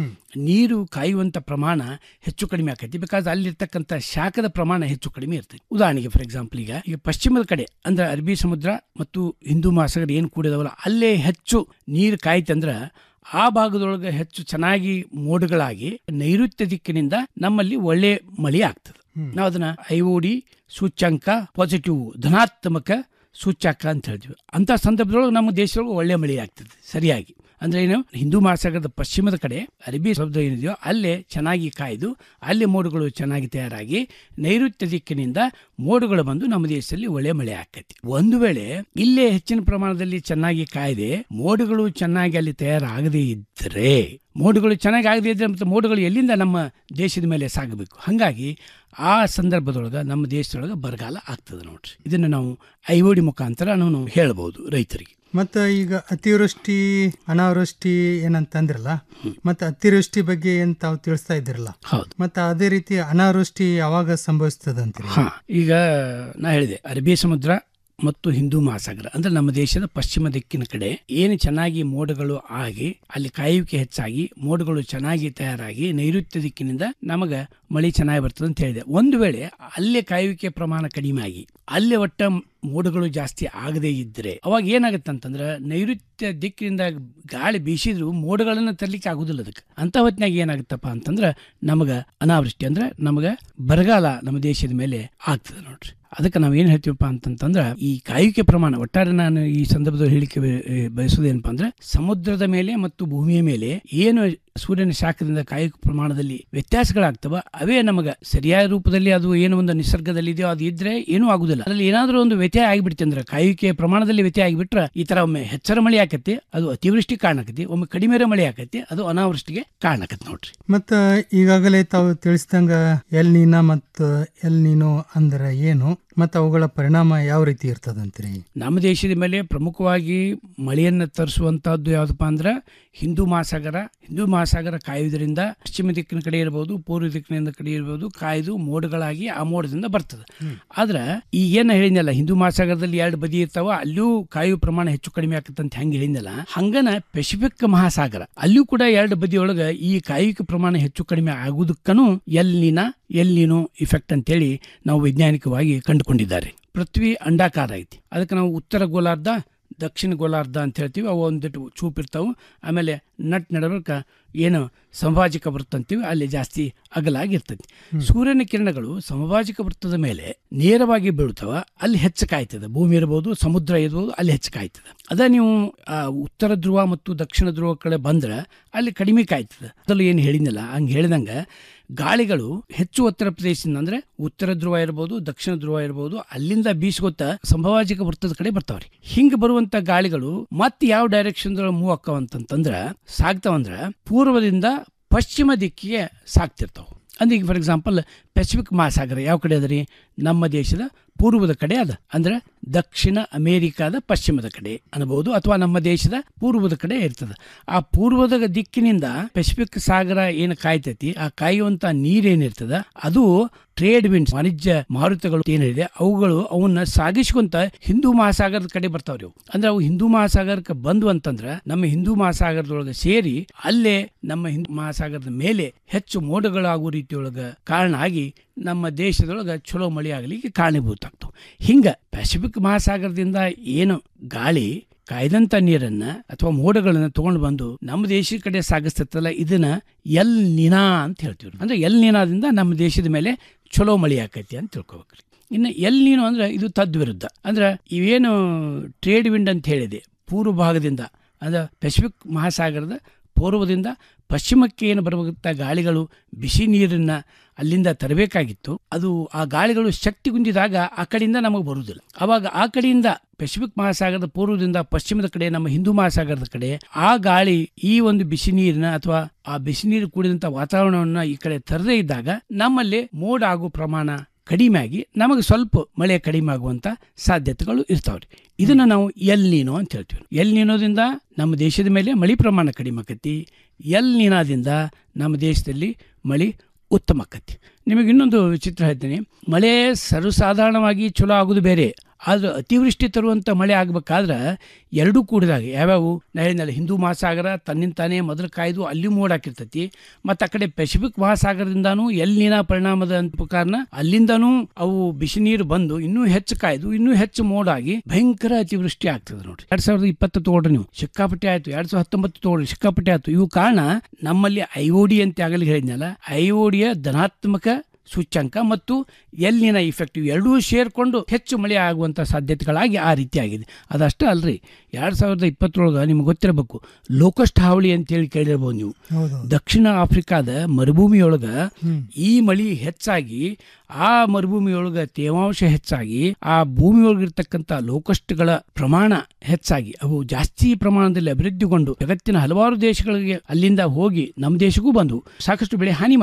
ನೀರು ಕಾಯುವಂತ ಪ್ರಮಾಣ ಹೆಚ್ಚು ಕಡಿಮೆ ಆಕೈತಿ ಬಿಕಾಸ್ ಅಲ್ಲಿರ್ತಕ್ಕಂಥ ಶಾಖದ ಪ್ರಮಾಣ ಹೆಚ್ಚು ಕಡಿಮೆ ಇರ್ತೈತಿ ಉದಾಹರಣೆಗೆ ಫಾರ್ ಎಕ್ಸಾಂಪಲ್ ಈಗ ಈಗ ಪಶ್ಚಿಮದ ಕಡೆ ಅಂದ್ರೆ ಅರಬ್ಬಿ ಸಮುದ್ರ ಮತ್ತು ಹಿಂದೂ ಮಹಾಸಾಗರ ಏನು ಕೂಡಿದಾವಲ್ಲ ಅಲ್ಲೇ ಹೆಚ್ಚು ನೀರು ಕಾಯ್ತಂದ್ರ ಆ ಭಾಗದೊಳಗೆ ಹೆಚ್ಚು ಚೆನ್ನಾಗಿ ಮೋಡಗಳಾಗಿ ನೈಋತ್ಯ ದಿಕ್ಕಿನಿಂದ ನಮ್ಮಲ್ಲಿ ಒಳ್ಳೆ ಮಳೆ ಆಗ್ತದೆ ನಾವು ಅದನ್ನ ಐ ಒ ಡಿ ಸೂಚ್ಯಂಕ ಪಾಸಿಟಿವ್ ಧನಾತ್ಮಕ ಸೂಚ್ಯಂಕ ಅಂತ ಹೇಳ್ತೀವಿ ಅಂತ ಸಂದರ್ಭದೊಳಗೆ ನಮ್ಮ ದೇಶದೊಳಗೆ ಒಳ್ಳೆ ಮಳೆ ಆಗ್ತದೆ ಸರಿಯಾಗಿ ಅಂದ್ರೆ ಏನು ಹಿಂದೂ ಮಹಾಸಾಗರದ ಪಶ್ಚಿಮದ ಕಡೆ ಅರಬ್ಬಿ ಸಮುದ್ರ ಏನಿದೆಯೋ ಅಲ್ಲೇ ಚೆನ್ನಾಗಿ ಕಾಯ್ದು ಅಲ್ಲಿ ಮೋಡಗಳು ಚೆನ್ನಾಗಿ ತಯಾರಾಗಿ ನೈಋತ್ಯ ದಿಕ್ಕಿನಿಂದ ಮೋಡಗಳು ಬಂದು ನಮ್ಮ ದೇಶದಲ್ಲಿ ಒಳ್ಳೆ ಮಳೆ ಆಕೈತಿ ಒಂದು ವೇಳೆ ಇಲ್ಲೇ ಹೆಚ್ಚಿನ ಪ್ರಮಾಣದಲ್ಲಿ ಚೆನ್ನಾಗಿ ಕಾಯ್ದೆ ಮೋಡಗಳು ಚೆನ್ನಾಗಿ ಅಲ್ಲಿ ತಯಾರಾಗದೇ ಇದ್ದರೆ ಮೋಡಗಳು ಚೆನ್ನಾಗಿ ಆಗದೇ ಇದ್ರೆ ಮತ್ತೆ ಮೋಡಗಳು ಎಲ್ಲಿಂದ ನಮ್ಮ ದೇಶದ ಮೇಲೆ ಸಾಗಬೇಕು ಹಾಗಾಗಿ ಆ ಸಂದರ್ಭದೊಳಗೆ ನಮ್ಮ ದೇಶದೊಳಗೆ ಬರಗಾಲ ಆಗ್ತದೆ ನೋಡ್ರಿ ಇದನ್ನು ನಾವು ಐವೋಡಿ ಮುಖಾಂತರ ನಾವು ಹೇಳ್ಬೋದು ರೈತರಿಗೆ ಮತ್ತ ಈಗ ಅತಿವೃಷ್ಟಿ ಅನಾವೃಷ್ಟಿ ಏನಂತಂದ್ರಲ್ಲ ಮತ್ತೆ ಅತಿವೃಷ್ಟಿ ಬಗ್ಗೆ ಏನ್ ತಾವು ತಿಳಿಸ್ತಾ ಇದ್ರಲ್ಲ ಹೌದು ಮತ್ತೆ ಅದೇ ರೀತಿ ಅನಾವೃಷ್ಟಿ ಯಾವಾಗ ಸಂಭವಿಸ್ತದಂತೀರಿ ಹಾ ಈಗ ನಾ ಹೇಳಿದೆ ಅರಬ್ಬಿ ಸಮುದ್ರ ಮತ್ತು ಹಿಂದೂ ಮಹಾಸಾಗರ ಅಂದ್ರೆ ನಮ್ಮ ದೇಶದ ಪಶ್ಚಿಮ ದಿಕ್ಕಿನ ಕಡೆ ಏನು ಚೆನ್ನಾಗಿ ಮೋಡಗಳು ಆಗಿ ಅಲ್ಲಿ ಕಾಯುವಿಕೆ ಹೆಚ್ಚಾಗಿ ಮೋಡಗಳು ಚೆನ್ನಾಗಿ ತಯಾರಾಗಿ ನೈಋತ್ಯ ದಿಕ್ಕಿನಿಂದ ನಮಗ ಮಳೆ ಚೆನ್ನಾಗಿ ಬರ್ತದೆ ಅಂತ ಹೇಳಿದೆ ಒಂದು ವೇಳೆ ಅಲ್ಲೇ ಕಾಯುವಿಕೆ ಪ್ರಮಾಣ ಕಡಿಮೆ ಆಗಿ ಅಲ್ಲಿ ಒಟ್ಟ ಮೋಡಗಳು ಜಾಸ್ತಿ ಆಗದೇ ಇದ್ರೆ ಅವಾಗ ಏನಾಗುತ್ತೆ ಅಂತಂದ್ರೆ ನೈಋತ್ಯ ದಿಕ್ಕಿನಿಂದ ಗಾಳಿ ಬೀಸಿದ್ರು ಮೋಡಗಳನ್ನ ತರಲಿಕ್ಕೆ ಆಗುದಿಲ್ಲ ಅದಕ್ಕೆ ಅಂತ ಹೊತ್ತಿನಾಗ ಏನಾಗುತ್ತಪ್ಪ ಅಂತಂದ್ರೆ ನಮಗ ಅನಾವೃಷ್ಟಿ ಅಂದ್ರೆ ನಮಗ ಬರಗಾಲ ನಮ್ಮ ದೇಶದ ಮೇಲೆ ಆಗ್ತದೆ ನೋಡ್ರಿ ಅದಕ್ಕೆ ನಾವು ಏನು ಹೇಳ್ತೀವಪ್ಪ ಅಂತಂತಂದ್ರೆ ಈ ಕಾಯುವಿಕೆ ಪ್ರಮಾಣ ಒಟ್ಟಾರೆ ನಾನು ಈ ಸಂದರ್ಭದಲ್ಲಿ ಹೇಳಿಕೆ ಬಯಸೋದೇನಪ್ಪ ಅಂದ್ರೆ ಸಮುದ್ರದ ಮೇಲೆ ಮತ್ತು ಭೂಮಿಯ ಮೇಲೆ ಏನು ಸೂರ್ಯನ ಶಾಖದಿಂದ ಕಾಯುವಿಕೆ ಪ್ರಮಾಣದಲ್ಲಿ ವ್ಯತ್ಯಾಸಗಳಾಗ್ತವ ಅವೇ ನಮಗ ಸರಿಯಾದ ರೂಪದಲ್ಲಿ ಅದು ಏನು ಒಂದು ನಿಸರ್ಗದಲ್ಲಿ ಇದೆಯೋ ಅದು ಇದ್ರೆ ಏನೂ ಆಗುದಿಲ್ಲ ಅದ್ರಲ್ಲಿ ಏನಾದ್ರೂ ಒಂದು ವ್ಯತ್ಯಯ ಆಗಿಬಿಡ್ತಿ ಅಂದ್ರೆ ಕಾಯುವಿಕೆ ಪ್ರಮಾಣದಲ್ಲಿ ವ್ಯತ್ಯಯ ಆಗಿಬಿಟ್ರೆ ಈ ತರ ಒಮ್ಮೆ ಹೆಚ್ಚರ ಮಳೆ ಆಕತಿ ಅದು ಅತಿವೃಷ್ಟಿ ಕಾರಣಕತಿ ಒಮ್ಮೆ ಕಡಿಮೆ ಮಳೆ ಆಕತಿ ಅದು ಅನಾವೃಷ್ಟಿಗೆ ಕಾರಣಕತಿ ನೋಡ್ರಿ ಮತ್ತ ಈಗಾಗಲೇ ತಾವು ತಿಳಿಸಿದಂಗ ಎಲ್ ನೀನ ಮತ್ತು ಎಲ್ ನೀನೋ ಅಂದ್ರೆ ಏನು ಮತ್ತು ಅವುಗಳ ಪರಿಣಾಮ ಯಾವ ರೀತಿ ಇರ್ತದಂತ್ರಿ ನಮ್ಮ ದೇಶದ ಮೇಲೆ ಪ್ರಮುಖವಾಗಿ ಮಳೆಯನ್ನು ತರಿಸುವಂತಹದ್ದು ಯಾವ್ದಪ್ಪ ಅಂದ್ರೆ ಹಿಂದೂ ಮಹಾಸಾಗರ ಹಿಂದೂ ಮಹಾಸಾಗರ ಕಾಯುವುದರಿಂದ ಪಶ್ಚಿಮ ದಿಕ್ಕಿನ ಕಡೆ ಇರಬಹುದು ಪೂರ್ವ ದಿಕ್ಕಿನಿಂದ ಕಡೆ ಇರಬಹುದು ಕಾಯ್ದು ಮೋಡಗಳಾಗಿ ಆ ಮೋಡದಿಂದ ಬರ್ತದೆ ಆದ್ರೆ ಈಗ ಏನ ಹೇಳಿದ್ನಲ್ಲ ಹಿಂದೂ ಮಹಾಸಾಗರದಲ್ಲಿ ಎರಡು ಬದಿ ಇರ್ತಾವ ಅಲ್ಲಿಯೂ ಕಾಯುವ ಪ್ರಮಾಣ ಹೆಚ್ಚು ಕಡಿಮೆ ಆಕತ್ತಂತ ಅಂತ ಹೆಂಗೆ ಹೇಳಿದ್ನಲ್ಲ ಹಂಗನ ಪೆಸಿಫಿಕ್ ಮಹಾಸಾಗರ ಅಲ್ಲಿಯೂ ಕೂಡ ಎರಡು ಬದಿಯೊಳಗ ಈ ಕಾಯುವಿಕೆ ಪ್ರಮಾಣ ಹೆಚ್ಚು ಕಡಿಮೆ ಆಗುವುದಕ್ಕೂ ಎಲ್ಲಿನ ಎಲ್ಲಿನೋ ಇಫೆಕ್ಟ್ ಅಂತೇಳಿ ನಾವು ವೈಜ್ಞಾನಿಕವಾಗಿ ಕಂಡುಕೊಂಡಿದ್ದಾರೆ ಪೃಥ್ವಿ ಅಂಡಾಕಾರ ಐತಿ ಅದಕ್ಕೆ ನಾವು ಉತ್ತರ ಗೋಲಾರ್ಧ ದಕ್ಷಿಣ ಗೋಲಾರ್ಧ ಅಂತ ಹೇಳ್ತೀವಿ ಅವು ಒಂದಿಟ್ಟು ಚೂಪ್ ಇರ್ತಾವೆ ಆಮೇಲೆ ನಟ್ ನಡಬರ್ಕ ಏನು ಸಮಭಾಜಿಕ ವೃತ್ತ ಅಂತೀವಿ ಅಲ್ಲಿ ಜಾಸ್ತಿ ಅಗಲಾಗಿರ್ತೈತಿ ಸೂರ್ಯನ ಕಿರಣಗಳು ಸಮಭಾಜಿಕ ವೃತ್ತದ ಮೇಲೆ ನೇರವಾಗಿ ಬೀಳ್ತಾವ ಅಲ್ಲಿ ಹೆಚ್ಚು ಕಾಯ್ತದೆ ಭೂಮಿ ಇರ್ಬೋದು ಸಮುದ್ರ ಇರ್ಬೋದು ಅಲ್ಲಿ ಹೆಚ್ಚು ಕಾಯ್ತದೆ ಅದ ನೀವು ಆ ಉತ್ತರ ಧ್ರುವ ಮತ್ತು ದಕ್ಷಿಣ ಧ್ರುವ ಕಡೆ ಬಂದ್ರೆ ಅಲ್ಲಿ ಕಡಿಮೆ ಕಾಯ್ತದೆ ಅದ್ರಲ್ಲಿ ಏನು ಹೇಳಿದ್ನಲ್ಲ ಹಂಗೆ ಹೇಳಿದಂಗೆ ಗಾಳಿಗಳು ಹೆಚ್ಚು ಒತ್ತಡ ಪ್ರದೇಶದಿಂದ ಅಂದ್ರೆ ಉತ್ತರ ಧ್ರುವ ಇರ್ಬೋದು ದಕ್ಷಿಣ ಧ್ರುವ ಇರ್ಬೋದು ಅಲ್ಲಿಂದ ಬೀಸ್ಕೊತ್ತ ಸಂಭವಾಜಿಕ ವೃತ್ತದ ಕಡೆ ಬರ್ತಾವ್ರಿ ಹಿಂಗ ಬರುವಂತ ಗಾಳಿಗಳು ಮತ್ತೆ ಯಾವ ಡೈರೆಕ್ಷನ್ ಮೂವ್ ಆಕ್ಕವಂತಂದ್ರ ಸಾಗ್ತಾವಂದ್ರ ಪೂರ್ವದಿಂದ ಪಶ್ಚಿಮ ದಿಕ್ಕಿಗೆ ಸಾಗ್ತಿರ್ತಾವ ಅಂದ್ರೆ ಈಗ ಫಾರ್ ಎಕ್ಸಾಂಪಲ್ ಪೆಸಿಫಿಕ್ ಮಹಾಸಾಗರ ಯಾವ ಕಡೆ ಅದ ರೀ ನಮ್ಮ ದೇಶದ ಪೂರ್ವದ ಕಡೆ ಅದ ಅಂದ್ರೆ ದಕ್ಷಿಣ ಅಮೇರಿಕಾದ ಪಶ್ಚಿಮದ ಕಡೆ ಅನ್ಬಹುದು ಅಥವಾ ನಮ್ಮ ದೇಶದ ಪೂರ್ವದ ಕಡೆ ಇರ್ತದೆ ಆ ಪೂರ್ವದ ದಿಕ್ಕಿನಿಂದ ಪೆಸಿಫಿಕ್ ಸಾಗರ ಏನು ಕಾಯ್ತೈತಿ ಆ ಕಾಯುವಂತ ನೀರೇನಿರ್ತದ ಅದು ಟ್ರೇಡ್ ವಿಂಡ್ಸ್ ವಾಣಿಜ್ಯ ಮಾರುತಗಳು ಏನಿದೆ ಅವುಗಳು ಅವನ್ನ ಸಾಗಿಸ್ಕೊಂತ ಹಿಂದೂ ಮಹಾಸಾಗರದ ಕಡೆ ಬರ್ತಾವ್ರಿ ಅವು ಅಂದ್ರೆ ಅವು ಹಿಂದೂ ಮಹಾಸಾಗರಕ್ಕೆ ಬಂದ್ವು ಅಂತಂದ್ರ ನಮ್ಮ ಹಿಂದೂ ಮಹಾಸಾಗರದೊಳಗೆ ಸೇರಿ ಅಲ್ಲೇ ನಮ್ಮ ಹಿಂದೂ ಮಹಾಸಾಗರದ ಮೇಲೆ ಹೆಚ್ಚು ಮೋಡಗಳಾಗುವ ರೀತಿಯೊಳಗ ಕಾರಣ ಆಗಿ ನಮ್ಮ ದೇಶದೊಳಗೆ ಚಲೋ ಮಳೆ ಆಗಲಿಕ್ಕೆ ಕಾರಣೀಭೂತ ಆಗ್ತವೆ ಹಿಂಗ ಪೆಸಿಫಿಕ್ ಮಹಾಸಾಗರದಿಂದ ಏನು ಗಾಳಿ ಕಾಯ್ದಂತ ನೀರನ್ನ ಅಥವಾ ಮೋಡಗಳನ್ನ ತಗೊಂಡು ಬಂದು ನಮ್ಮ ದೇಶದ ಕಡೆ ಸಾಗಿಸ್ತಲ್ಲ ಇದನ್ನ ಎಲ್ ನಿನಾ ಅಂತ ಹೇಳ್ತೀವಿ ಅಂದ್ರೆ ಎಲ್ ನಿನಾದಿಂದ ನಮ್ಮ ದೇಶದ ಮೇಲೆ ಚಲೋ ಮಳೆ ಆಕೈತಿ ಅಂತ ತಿಳ್ಕೊಬೇಕ್ರಿ ಇನ್ನು ಎಲ್ ನೀನು ಅಂದ್ರೆ ಇದು ತದ್ವಿರುದ್ಧ ಅಂದ್ರೆ ಇವೇನು ಟ್ರೇಡ್ ವಿಂಡ್ ಅಂತ ಹೇಳಿದೆ ಪೂರ್ವ ಭಾಗದಿಂದ ಅಂದ್ರೆ ಪೆಸಿಫಿಕ್ ಮಹಾಸಾಗರದ ಪೂರ್ವದಿಂದ ಪಶ್ಚಿಮಕ್ಕೆ ಏನು ಬರಬೇಕಂತ ಗಾಳಿಗಳು ಬಿಸಿ ನೀರನ್ನ ಅಲ್ಲಿಂದ ತರಬೇಕಾಗಿತ್ತು ಅದು ಆ ಗಾಳಿಗಳು ಶಕ್ತಿ ಗುಂದಿದಾಗ ಆ ಕಡೆಯಿಂದ ನಮಗೆ ಬರುವುದಿಲ್ಲ ಅವಾಗ ಆ ಕಡೆಯಿಂದ ಪೆಸಿಫಿಕ್ ಮಹಾಸಾಗರದ ಪೂರ್ವದಿಂದ ಪಶ್ಚಿಮದ ಕಡೆ ನಮ್ಮ ಹಿಂದೂ ಮಹಾಸಾಗರದ ಕಡೆ ಆ ಗಾಳಿ ಈ ಒಂದು ಬಿಸಿ ನೀರಿನ ಅಥವಾ ಆ ಬಿಸಿ ನೀರು ಕೂಡಿದಂತ ವಾತಾವರಣವನ್ನ ಈ ಕಡೆ ತರದೇ ಇದ್ದಾಗ ನಮ್ಮಲ್ಲಿ ಮೋಡ ಆಗೋ ಪ್ರಮಾಣ ಕಡಿಮೆ ಆಗಿ ನಮಗೆ ಸ್ವಲ್ಪ ಮಳೆ ಕಡಿಮೆ ಆಗುವಂತ ಸಾಧ್ಯತೆಗಳು ಇರ್ತಾವ್ರಿ ಇದನ್ನ ನಾವು ಎಲ್ ನೀನೋ ಅಂತ ಹೇಳ್ತೀವಿ ಎಲ್ ನೀನೋದಿಂದ ನಮ್ಮ ದೇಶದ ಮೇಲೆ ಮಳೆ ಪ್ರಮಾಣ ಕಡಿಮೆ ಆಕತಿ ಎಲ್ ನೀನಾದಿಂದ ನಮ್ಮ ದೇಶದಲ್ಲಿ ಮಳೆ ಉತ್ತಮ ಆಕತಿ ನಿಮಗೆ ಇನ್ನೊಂದು ವಿಚಿತ್ರ ಹೇಳ್ತೀನಿ ಮಳೆ ಸರ್ವಸಾಧಾರಣವಾಗಿ ಚಲೋ ಆಗೋದು ಬೇರೆ ಆದ್ರೆ ಅತಿವೃಷ್ಟಿ ತರುವಂಥ ಮಳೆ ಆಗ್ಬೇಕಾದ್ರೆ ಎರಡೂ ಕೂಡಿದಾಗ ಯಾವ್ಯಾವು ನಾ ಹೇಳಿದ್ನಲ್ಲ ಹಿಂದೂ ಮಹಾಸಾಗರ ತನ್ನಿಂತಾನೇ ಮೊದಲು ಕಾಯ್ದು ಅಲ್ಲಿ ಮೋಡ ಹಾಕಿರ್ತೈತಿ ಮತ್ತು ಆ ಕಡೆ ಪೆಸಿಫಿಕ್ ಮಹಾಸಾಗರದಿಂದಾನು ಎಲ್ ನೀರ ಪರಿಣಾಮದ ಅಂತ ಕಾರಣ ಅಲ್ಲಿಂದಾನು ಅವು ಬಿಸಿ ನೀರು ಬಂದು ಇನ್ನೂ ಹೆಚ್ಚು ಕಾಯ್ದು ಇನ್ನೂ ಹೆಚ್ಚು ಮೋಡಾಗಿ ಭಯಂಕರ ಅತಿವೃಷ್ಟಿ ಆಗ್ತದೆ ನೋಡ್ರಿ ಎರಡ್ ಸಾವಿರದ ಇಪ್ಪತ್ತು ತಗೊಳ್ರಿ ನೀವು ಸಿಕ್ಕಾಪಟ್ಟೆ ಆಯ್ತು ಎರಡ್ ಸಾವಿರದ ಹತ್ತೊಂಬತ್ತು ತಗೊಳ್ರಿ ಸಿಕ್ಕಾಪಟ್ಟೆ ಆಯ್ತು ಇವು ಕಾರಣ ನಮ್ಮಲ್ಲಿ ಐಒಡಿ ಅಂತ ಆಗಲಿ ಹೇಳಿದ್ನಲ್ಲ ಐಒಡಿಯ ಧನಾತ್ಮಕ ಸೂಚ್ಯಂಕ ಮತ್ತು ಎಲ್ಲಿನ ಇಫೆಕ್ಟಿವ್ ಎರಡೂ ಸೇರ್ಕೊಂಡು ಹೆಚ್ಚು ಮಳೆ ಆಗುವಂಥ ಸಾಧ್ಯತೆಗಳಾಗಿ ಆ ರೀತಿ ಆಗಿದೆ ಅದಷ್ಟೇ ಅಲ್ರಿ ಎರಡು ಸಾವಿರದ ಇಪ್ಪತ್ತರೊಳಗೆ ನಿಮ್ಗೆ ಗೊತ್ತಿರಬೇಕು ಲೋಕಸ್ಟ್ ಹಾವಳಿ ಅಂತೇಳಿ ಕೇಳಿರ್ಬೋದು ನೀವು ದಕ್ಷಿಣ ಆಫ್ರಿಕಾದ ಮರುಭೂಮಿಯೊಳಗ ಈ ಮಳಿ ಹೆಚ್ಚಾಗಿ ಆ ಮರುಭೂಮಿಯೊಳಗ ತೇವಾಂಶ ಹೆಚ್ಚಾಗಿ ಆ ಭೂಮಿಯೊಳಗಿರ್ತಕ್ಕಂಥ ಲೋಕಸ್ಟ್ಗಳ ಪ್ರಮಾಣ ಹೆಚ್ಚಾಗಿ ಅವು ಜಾಸ್ತಿ ಪ್ರಮಾಣದಲ್ಲಿ ಅಭಿವೃದ್ಧಿಗೊಂಡು ಜಗತ್ತಿನ ಹಲವಾರು ದೇಶಗಳಿಗೆ ಅಲ್ಲಿಂದ ಹೋಗಿ ನಮ್ಮ ದೇಶಕ್ಕೂ ಬಂದು ಸಾಕಷ್ಟು ಬೆಳೆ ಹಾನಿ ಮಾಡಿದವು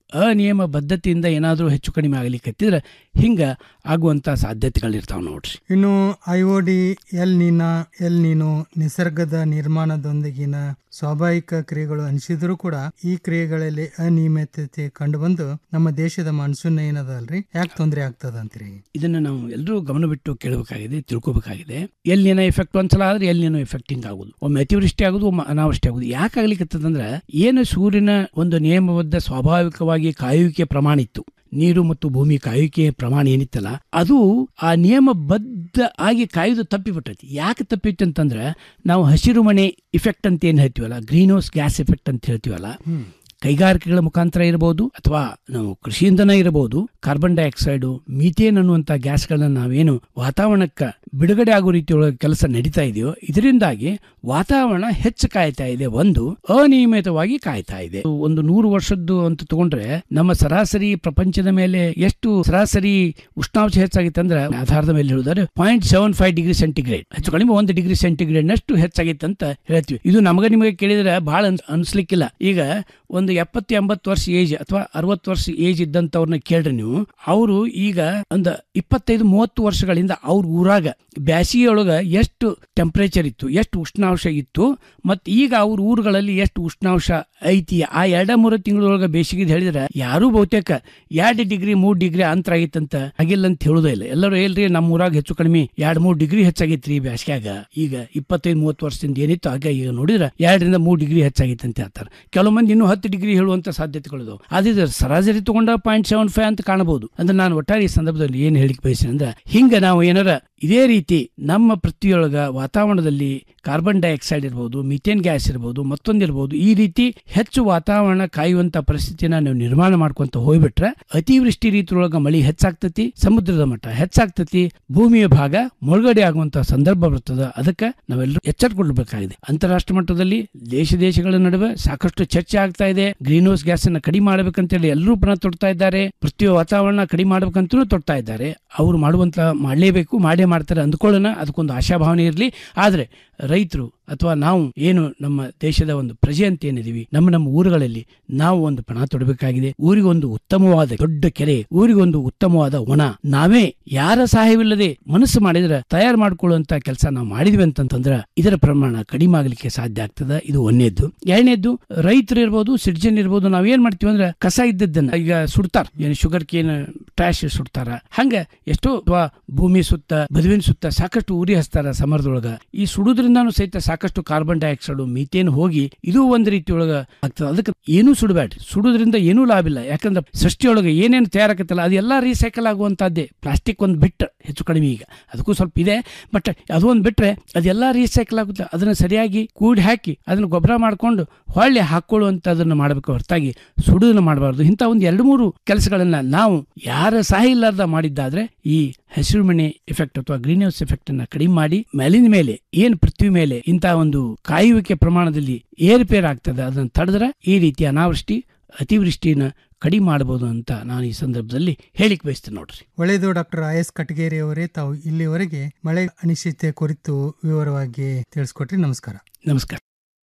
ಅನಿಯಮ ಬದ್ಧತೆಯಿಂದ ಏನಾದರೂ ಹೆಚ್ಚು ಕಡಿಮೆ ಆಗಲಿಕ್ಕೆ ಹಿಂಗ ಆಗುವಂತ ಸಾಧ್ಯತೆಗಳಿರ್ತಾವ ನೋಡ್ರಿ ಇನ್ನು ಐಒಡಿ ಎಲ್ ನೀನಾ ಎಲ್ ನೀನು ನಿಸರ್ಗದ ನಿರ್ಮಾಣದೊಂದಿಗಿನ ಸ್ವಾಭಾವಿಕ ಕ್ರಿಯೆಗಳು ಅನಿಸಿದ್ರು ಕೂಡ ಈ ಕ್ರಿಯೆಗಳಲ್ಲಿ ಅನಿಯಮಿತತೆ ಕಂಡುಬಂದು ನಮ್ಮ ದೇಶದ ಮಾನ್ಸೂನ್ ಏನದಲ್ರಿ ಯಾಕೆ ತೊಂದರೆ ಆಗ್ತದ ಅಂತೀರಿ ಇದನ್ನ ನಾವು ಎಲ್ಲರೂ ಗಮನ ಬಿಟ್ಟು ಕೇಳಬೇಕಾಗಿದೆ ತಿಳ್ಕೊಬೇಕಾಗಿದೆ ಎಲ್ಲಿನ ಎಫೆಕ್ಟ್ ಒಂದ್ಸಲ ಆದ್ರೆ ಎಲ್ಲಿನೋ ಎಫೆಕ್ಟಿಂಗ್ ಆಗುದು ಒಮ್ಮೆ ಅತಿವೃಷ್ಟಿ ಆಗುದು ಒಮ್ಮೆ ಅನಾವೃಷ್ಟಿ ಆಗುದು ಯಾಕೆ ಆಗ್ಲಿಕ್ಕತ್ತದಂದ್ರೆ ಏನು ಸೂರ್ಯನ ಒಂದು ನಿಯಮಬದ್ಧ ಸ್ವಾಭಾವಿಕವಾಗಿ ಕಾಯುವಿಕೆ ಪ್ರಮಾಣ ಇತ್ತು ನೀರು ಮತ್ತು ಭೂಮಿ ಕಾಯುವಿಕೆ ಪ್ರಮಾಣ ಏನಿತ್ತಲ್ಲ ಅದು ಆ ನಿಯಮಬದ್ಧ ಆಗಿ ಕಾಯುವುದು ತಪ್ಪಿಬಿಟ್ಟೈತಿ ಯಾಕೆ ತಪ್ಪಿತ್ತು ಅಂತಂದ್ರೆ ನಾವು ಹಸಿರು ಮನೆ ಇಫೆಕ್ಟ್ ಅಂತ ಏನ್ ಹೇಳ್ತೀವಲ್ಲ ಗ್ರೀನ್ ಹೌಸ್ ಗ್ಯಾಸ್ ಎಫೆಕ್ಟ್ ಅಂತ ಹೇಳ್ತೀವಲ್ಲ ಕೈಗಾರಿಕೆಗಳ ಮುಖಾಂತರ ಇರಬಹುದು ಅಥವಾ ನಾವು ಕೃಷಿಯಿಂದನೇ ಇರಬಹುದು ಕಾರ್ಬನ್ ಡೈಆಕ್ಸೈಡ್ ಮೀಥೇನ್ ಅನ್ನುವಂತ ಗ್ಯಾಸ್ಗಳನ್ನ ನಾವೇನು ವಾತಾವರಣಕ್ಕೆ ಬಿಡುಗಡೆ ಆಗೋ ರೀತಿಯೊಳಗೆ ಕೆಲಸ ನಡೀತಾ ಇದೆಯೋ ಇದರಿಂದಾಗಿ ವಾತಾವರಣ ಹೆಚ್ಚು ಕಾಯ್ತಾ ಇದೆ ಒಂದು ಅನಿಯಮಿತವಾಗಿ ಕಾಯ್ತಾ ಇದೆ ಒಂದು ನೂರು ವರ್ಷದ್ದು ಅಂತ ತಗೊಂಡ್ರೆ ನಮ್ಮ ಸರಾಸರಿ ಪ್ರಪಂಚದ ಮೇಲೆ ಎಷ್ಟು ಸರಾಸರಿ ಉಷ್ಣಾಂಶ ಹೆಚ್ಚಾಗಿತ್ತು ಅಂದ್ರೆ ಆಧಾರದ ಮೇಲೆ ಹೇಳಿದ್ರೆ point seven five degree centigrade ಹೆಚ್ಚು ಕಡಿಮೆ ಒಂದು ಡಿಗ್ರಿ ಸೆಂಟಿಗ್ರೇಡ್ ನಷ್ಟು ಹೆಚ್ಚಾಗಿತ್ತು ಅಂತ ಹೇಳ್ತೀವಿ ಇದು ನಮಗೆ ನಿಮಗೆ ಕೇಳಿದ್ರೆ ಬಹಳ ಅನ್ಸ್- ಅನ್ಸ್ಲಿಕ್ಕಿಲ್ಲ ಈಗ ಒಂದು ಎಪ್ಪತ್ತು ಎಂಬತ್ತು ವರ್ಷ ಏಜ್ ಅಥವಾ ಅರವತ್ತು ವರ್ಷ ಏಜ್ ಇದ್ದಂತವ್ರನ್ನ ಕೇಳ್ರಿ ನೀವು ಅವರು ಈಗ ಒಂದು ಇಪ್ಪತ್ತೈದು ಮೂವತ್ತು ವರ್ಷಗಳಿಂದ ಅವ್ರ ಊರಾಗ ಬ್ಯಾಸಿಗೆಯೊಳಗ ಎಷ್ಟು ಟೆಂಪರೇಚರ್ ಇತ್ತು ಎಷ್ಟು ಉಷ್ಣಾಂಶ ಇತ್ತು ಮತ್ತು ಈಗ ಅವ್ರ ಊರುಗಳಲ್ಲಿ ಎಷ್ಟು ಉಷ್ಣಾಂಶ ಐತಿ ಆ ಎರಡ ಮೂರು ತಿಂಗಳೊಳಗೆ ಬೇಸಿಗೆ ಹೇಳಿದ್ರೆ ಯಾರೂ ಬಹುತೇಕ ಎರಡು ಡಿಗ್ರಿ ಮೂರು ಡಿಗ್ರಿ ಅಂತರ ಆಗಿತ್ತಂತ ಆಗಿಲ್ಲ ಅಂತ ಹೇಳೋದೇ ಇಲ್ಲ ಎಲ್ಲರೂ ಹೇಳ್ರಿ ನಮ್ಮ ಊರಾಗ ಹೆಚ್ಚು ಕಡಿಮೆ ಎರಡ್ ಮೂರು ಡಿಗ್ರಿ ಹೆಚ್ಚಾಗಿತ್ರಿ ಬ್ಯಾಸ್ಗ್ಯಾಗ ಈಗ ಇಪ್ಪತ್ತೈದು ಮೂವತ್ತು ವರ್ಷದಿಂದ ಏನಿತ್ತು ಆಗ ಈಗ ನೋಡಿದ್ರೆ ಎರಡರಿಂದ ಮೂರು ಡಿಗ್ರಿ ಹೆಚ್ಚಾಗಿತ್ತು ಅಂತ ಹೇಳ್ತಾರೆ ಕೆಲವು ಮಂದಿ ಇನ್ನೂ ಹತ್ತು ಡಿಗ್ರಿ ಹೇಳುವಂತ ಸಾಧ್ಯತೆಗಳಿದಾವೆ ಅದಿದ್ರೆ ಸರಾಸರಿ ತಗೊಂಡ ಪಾಯಿಂಟ್ ಸೆವೆನ್ ಫೈವ್ ಅಂತ ಕಾಣಬಹುದು ಅಂದ್ರೆ ನಾನು ಒಟ್ಟಾರೆ ಈ ಸಂದರ್ಭದಲ್ಲಿ ಏನ್ ಹೇಳಿಕ್ ಬಯಸ್ತೇನೆ ಅಂದ್ರೆ ಹಿಂಗ ನಾವು ಏನಾರ ಇದೇ ರೀತಿ ನಮ್ಮ ಪೃಥ್ವಿಯೊಳಗ ವಾತಾವರಣದಲ್ಲಿ ಕಾರ್ಬನ್ ಡೈಆಕ್ಸೈಡ್ ಇರ್ಬೋದು ಮಿಥೇನ್ ಗ್ಯಾಸ್ ಇರ್ಬೋದು ಮತ್ತೊಂದಿರ್ಬೋದು ಈ ರೀತಿ ಹೆಚ್ಚು ವಾತಾವರಣ ಕಾಯುವಂತ ಪರಿಸ್ಥಿತಿನ ನೀವು ನಿರ್ಮಾಣ ಮಾಡ್ಕೊಂತ ಹೋಗ್ಬಿಟ್ರೆ ಅತಿವೃಷ್ಟಿ ರೀತಿಯೊಳಗ ಮಳಿ ಹೆಚ್ಚಾಗ್ತತಿ ಸಮುದ್ರದ ಮಟ್ಟ ಹೆಚ್ಚಾಗ್ತತಿ ಭೂಮಿಯ ಭಾಗ ಮುಳುಗಡೆ ಆಗುವಂತ ಸಂದರ್ಭ ಬರ್ತದ ಅದಕ್ಕೆ ನಾವೆಲ್ಲರೂ ಎಚ್ಚರಗೊಳ್ಳಬೇಕಾಗಿದೆ ಅಂತಾರಾಷ್ಟ್ರ ಮಟ್ಟದಲ್ಲಿ ದೇಶ ದೇಶಗಳ ನಡುವೆ ಸಾಕಷ್ಟು ಚರ್ಚೆ ಆಗ್ತಾ ಇದೆ ಗ್ರೀನ್ ಹೌಸ್ ಗ್ಯಾಸ್ ಅನ್ನ ಕಡಿಮೆ ಮಾಡಬೇಕಂತೇಳಿ ಎಲ್ಲರೂ ಪಣ ತೊಡ್ತಾ ಇದ್ದಾರೆ ಪೃಥ್ವಿಯ ವಾತಾವರಣ ಕಡಿಮೆ ಮಾಡ್ಬೇಕಂತಲೂ ತೊಡ್ತಾ ಇದ್ದಾರೆ ಅವರು ಮಾಡುವಂತ ಮಾಡಲೇಬೇಕು ಮಾಡೇ ಮಾಡ್ತಾರೆ ಅಂದ್ಕೊಳ್ಳೋಣ ಅದಕ್ಕೊಂದು ಆಶಾಭಾವನೆ ಇರಲಿ ಆದ್ರೆ ರೈತರು ಅಥವಾ ನಾವು ಏನು ನಮ್ಮ ದೇಶದ ಒಂದು ಪ್ರಜೆ ಅಂತ ಏನಿದೀವಿ ನಮ್ಮ ನಮ್ಮ ಊರುಗಳಲ್ಲಿ ನಾವು ಒಂದು ಪಣ ತೊಡಬೇಕಾಗಿದೆ ಊರಿಗೊಂದು ಉತ್ತಮವಾದ ದೊಡ್ಡ ಕೆರೆ ಊರಿಗೊಂದು ಉತ್ತಮವಾದ ಒಣ ನಾವೇ ಯಾರ ಸಹಾಯವಿಲ್ಲದೆ ಮನಸ್ಸು ಮಾಡಿದ್ರೆ ತಯಾರು ಮಾಡ್ಕೊಳ್ಳುವಂತ ಕೆಲಸ ನಾವು ಮಾಡಿದ್ವಿ ಅಂತಂತಂದ್ರ ಇದರ ಪ್ರಮಾಣ ಕಡಿಮೆ ಆಗ್ಲಿಕ್ಕೆ ಸಾಧ್ಯ ಆಗ್ತದ ಇದು ಒಂದನೇದ್ದು ಎರಡನೇದ್ದು ರೈತರು ಇರ್ಬೋದು ಸಿಟಿಜನ್ ಇರ್ಬೋದು ನಾವ್ ಏನ್ ಮಾಡ್ತೀವಿ ಅಂದ್ರೆ ಕಸ ಇದ್ದದ್ದನ್ನ ಈಗ ಸುಡ್ತಾರ ಏನು ಶುಗರ್ ಕೇನ್ ಟ್ರಾಶ್ ಸುಡ್ತಾರ ಹಂಗ ಎಷ್ಟೋ ಅಥವಾ ಭೂಮಿ ಸುತ್ತ ಬದುವಿನ ಸುತ್ತ ಸಾಕಷ್ಟು ಉರಿ ಹಚ್ತಾರ ಸಮರದೊಳಗ ಈ ಸುಡುದ್ರಿಂದಾನು ಸಹಿತ ಸಾಕಷ್ಟು ಕಾರ್ಬನ್ ಡೈಆಕ್ಸೈಡ್ ಮೀಥೇನ್ ಹೋಗಿ ಇದು ಒಂದ್ ರೀತಿಯೊಳಗ ಆಗ್ತದ ಅದಕ್ಕೆ ಏನೂ ಸುಡಬೇಡ್ರಿ ಸುಡುದ್ರಿಂದ ಏನೂ ಲಾಭ ಇಲ್ಲ ಯಾಕಂದ್ರೆ ಸೃಷ್ಟಿಯೊಳಗೆ ಏನೇನು ತಯಾರಾಕತ್ತಲ್ಲ ಅದೆಲ್ಲ ರೀಸೈಕಲ್ ಆಗುವಂತದ್ದೇ ಪ್ಲಾಸ್ಟಿಕ್ ಒಂದು ಬಿಟ್ಟು ಹೆಚ್ಚು ಕಡಿಮೆ ಈಗ ಅದಕ್ಕೂ ಸ್ವಲ್ಪ ಇದೆ ಬಟ್ ಅದು ಒಂದು ಬಿಟ್ರೆ ಅದೆಲ್ಲ ರೀಸೈಕಲ್ ಆಗುತ್ತೆ ಅದನ್ನ ಸರಿಯಾಗಿ ಕೂಡಿ ಹಾಕಿ ಅದನ್ನ ಗೊಬ್ಬರ ಮಾಡ್ಕೊಂಡು ಹೊಳ್ಳಿ ಹಾಕೊಳ್ಳುವಂತದನ್ನ ಮಾಡಬೇಕು ಹೊರತಾಗಿ ಸುಡುದನ್ನ ಮಾಡಬಾರ್ದು ಇಂಥ ಒಂದು ಎರಡು ಮೂರು ಕೆಲಸಗಳನ್ನ ನಾವು ಯಾರ ಸಹಾಯ ಇಲ್ಲಾರ್ದ ಮಾಡಿದ್ದಾದ್ರೆ ಈ ಹಸಿರು ಮನೆ ಎಫೆಕ್ಟ್ ಅಥವಾ ಗ್ರೀನ್ ಹೌಸ್ ಎಫೆಕ್ಟ್ ಅನ್ನ ಕಡಿಮೆ ಮಾಡಿ ಮೇಲಿನ ಮೇಲೆ ಏನ್ ಪೃಥ್ವಿ ಮೇಲೆ ಇಂಥ ಒಂದು ಕಾಯುವಿಕೆ ಪ್ರಮಾಣದಲ್ಲಿ ಏರುಪೇರು ಆಗ್ತದೆ ಅದನ್ನ ತಡೆದ್ರೆ ಈ ರೀತಿ ಅನಾವೃಷ್ಟಿ ಅತಿವೃಷ್ಟಿನ ಕಡಿಮೆ ಮಾಡಬಹುದು ಅಂತ ನಾನು ಈ ಸಂದರ್ಭದಲ್ಲಿ ಹೇಳಿಕ್ ಬಯಸ್ತೇನೆ ನೋಡ್ರಿ ಒಳ್ಳೆಯದು ಡಾಕ್ಟರ್ ಐ ಎಸ್ ಕಟಗೇರಿ ಅವರೇ ತಾವು ಇಲ್ಲಿವರೆಗೆ ಮಳೆ ಅನಿಶ್ಚಿತೆ ಕುರಿತು ವಿವರವಾಗಿ ತಿಳಿಸ್ಕೊಟ್ರಿ ನಮಸ್ಕಾರ ನಮಸ್ಕಾರ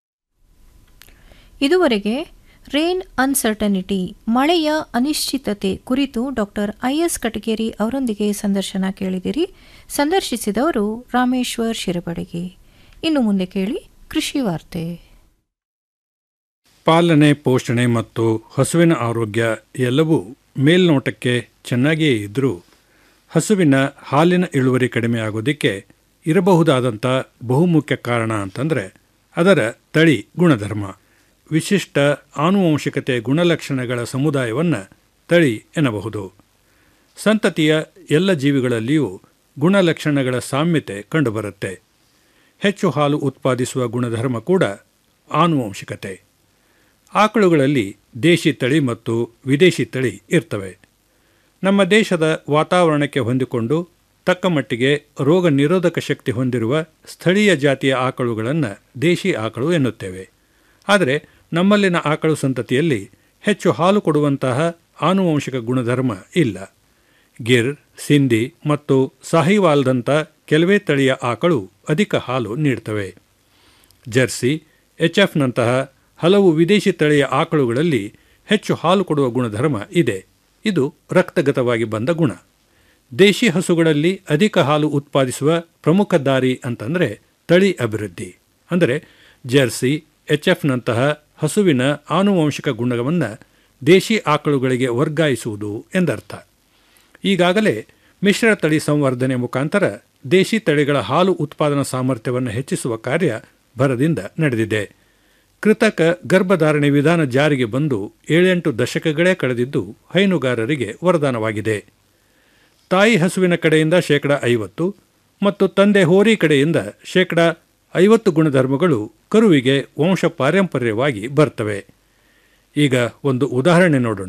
ಇದುವರೆಗೆ ರೇನ್ ಅನ್ಸರ್ಟನಿಟಿ ಮಳೆಯ ಅನಿಶ್ಚಿತತೆ ಕುರಿತು ಡಾಕ್ಟರ್ ಐ ಎಸ್ ಕಟಗೇರಿ ಅವರೊಂದಿಗೆ ಸಂದರ್ಶನ ಕೇಳಿದಿರಿ ಸಂದರ್ಶಿಸಿದವರು ರಾಮೇಶ್ವರ್ ಶಿರಬಡಗಿ ಇನ್ನು ಮುಂದೆ ಕೇಳಿ ಕೃಷಿ ವಾರ್ತೆ ಪಾಲನೆ ಪೋಷಣೆ ಮತ್ತು ಹಸುವಿನ ಆರೋಗ್ಯ ಎಲ್ಲವೂ ಮೇಲ್ನೋಟಕ್ಕೆ ಚೆನ್ನಾಗಿಯೇ ಇದ್ದರೂ ಹಸುವಿನ ಹಾಲಿನ ಇಳುವರಿ ಕಡಿಮೆ ಆಗೋದಕ್ಕೆ ಇರಬಹುದಾದಂಥ ಬಹುಮುಖ್ಯ ಕಾರಣ ಅಂತಂದರೆ ಅದರ ತಳಿ ಗುಣಧರ್ಮ ವಿಶಿಷ್ಟ ಆನುವಂಶಿಕತೆ ಗುಣಲಕ್ಷಣಗಳ ಸಮುದಾಯವನ್ನು ತಳಿ ಎನ್ನಬಹುದು ಸಂತತಿಯ ಎಲ್ಲ ಜೀವಿಗಳಲ್ಲಿಯೂ ಗುಣಲಕ್ಷಣಗಳ ಸಾಮ್ಯತೆ ಕಂಡುಬರುತ್ತೆ ಹೆಚ್ಚು ಹಾಲು ಉತ್ಪಾದಿಸುವ ಗುಣಧರ್ಮ ಕೂಡ ಆನುವಂಶಿಕತೆ ಆಕಳುಗಳಲ್ಲಿ ದೇಶಿ ತಳಿ ಮತ್ತು ವಿದೇಶಿ ತಳಿ ಇರ್ತವೆ ನಮ್ಮ ದೇಶದ ವಾತಾವರಣಕ್ಕೆ ಹೊಂದಿಕೊಂಡು ತಕ್ಕ ಮಟ್ಟಿಗೆ ರೋಗ ನಿರೋಧಕ ಶಕ್ತಿ ಹೊಂದಿರುವ ಸ್ಥಳೀಯ ಜಾತಿಯ ಆಕಳುಗಳನ್ನು ದೇಶಿ ಆಕಳು ಎನ್ನುತ್ತೇವೆ ಆದರೆ ನಮ್ಮಲ್ಲಿನ ಆಕಳು ಸಂತತಿಯಲ್ಲಿ ಹೆಚ್ಚು ಹಾಲು ಕೊಡುವಂತಹ ಆನುವಂಶಿಕ ಗುಣಧರ್ಮ ಇಲ್ಲ ಗಿರ್ ಸಿಂಧಿ ಮತ್ತು ಸಾಹಿವಾಲ್ದಂಥ ಕೆಲವೇ ತಳಿಯ ಆಕಳು ಅಧಿಕ ಹಾಲು ನೀಡ್ತವೆ ಜರ್ಸಿ ಎಚ್ ಎಫ್ನಂತಹ ಹಲವು ವಿದೇಶಿ ತಳಿಯ ಆಕಳುಗಳಲ್ಲಿ ಹೆಚ್ಚು ಹಾಲು ಕೊಡುವ ಗುಣಧರ್ಮ ಇದೆ ಇದು ರಕ್ತಗತವಾಗಿ ಬಂದ ಗುಣ ದೇಶಿ ಹಸುಗಳಲ್ಲಿ ಅಧಿಕ ಹಾಲು ಉತ್ಪಾದಿಸುವ ಪ್ರಮುಖ ದಾರಿ ಅಂತಂದರೆ ತಳಿ ಅಭಿವೃದ್ಧಿ ಅಂದರೆ ಜರ್ಸಿ ಎಚ್ ಎಫ್ನಂತಹ ಹಸುವಿನ ಆನುವಂಶಿಕ ಗುಣವನ್ನು ದೇಶಿ ಆಕಳುಗಳಿಗೆ ವರ್ಗಾಯಿಸುವುದು ಎಂದರ್ಥ ಈಗಾಗಲೇ ಮಿಶ್ರ ತಳಿ ಸಂವರ್ಧನೆ ಮುಖಾಂತರ ದೇಶಿ ತಳಿಗಳ ಹಾಲು ಉತ್ಪಾದನಾ ಸಾಮರ್ಥ್ಯವನ್ನು ಹೆಚ್ಚಿಸುವ ಕಾರ್ಯ ಭರದಿಂದ ನಡೆದಿದೆ ಕೃತಕ ಗರ್ಭಧಾರಣೆ ವಿಧಾನ ಜಾರಿಗೆ ಬಂದು ಏಳೆಂಟು ದಶಕಗಳೇ ಕಳೆದಿದ್ದು ಹೈನುಗಾರರಿಗೆ ವರದಾನವಾಗಿದೆ ತಾಯಿ ಹಸುವಿನ ಕಡೆಯಿಂದ ಶೇಕಡ ಐವತ್ತು ಮತ್ತು ತಂದೆ ಹೋರಿ ಕಡೆಯಿಂದ ಶೇಕಡ ಐವತ್ತು ಗುಣಧರ್ಮಗಳು ಕರುವಿಗೆ ವಂಶ ಪಾರಂಪರ್ಯವಾಗಿ ಬರ್ತವೆ ಈಗ ಒಂದು ಉದಾಹರಣೆ ನೋಡೋಣ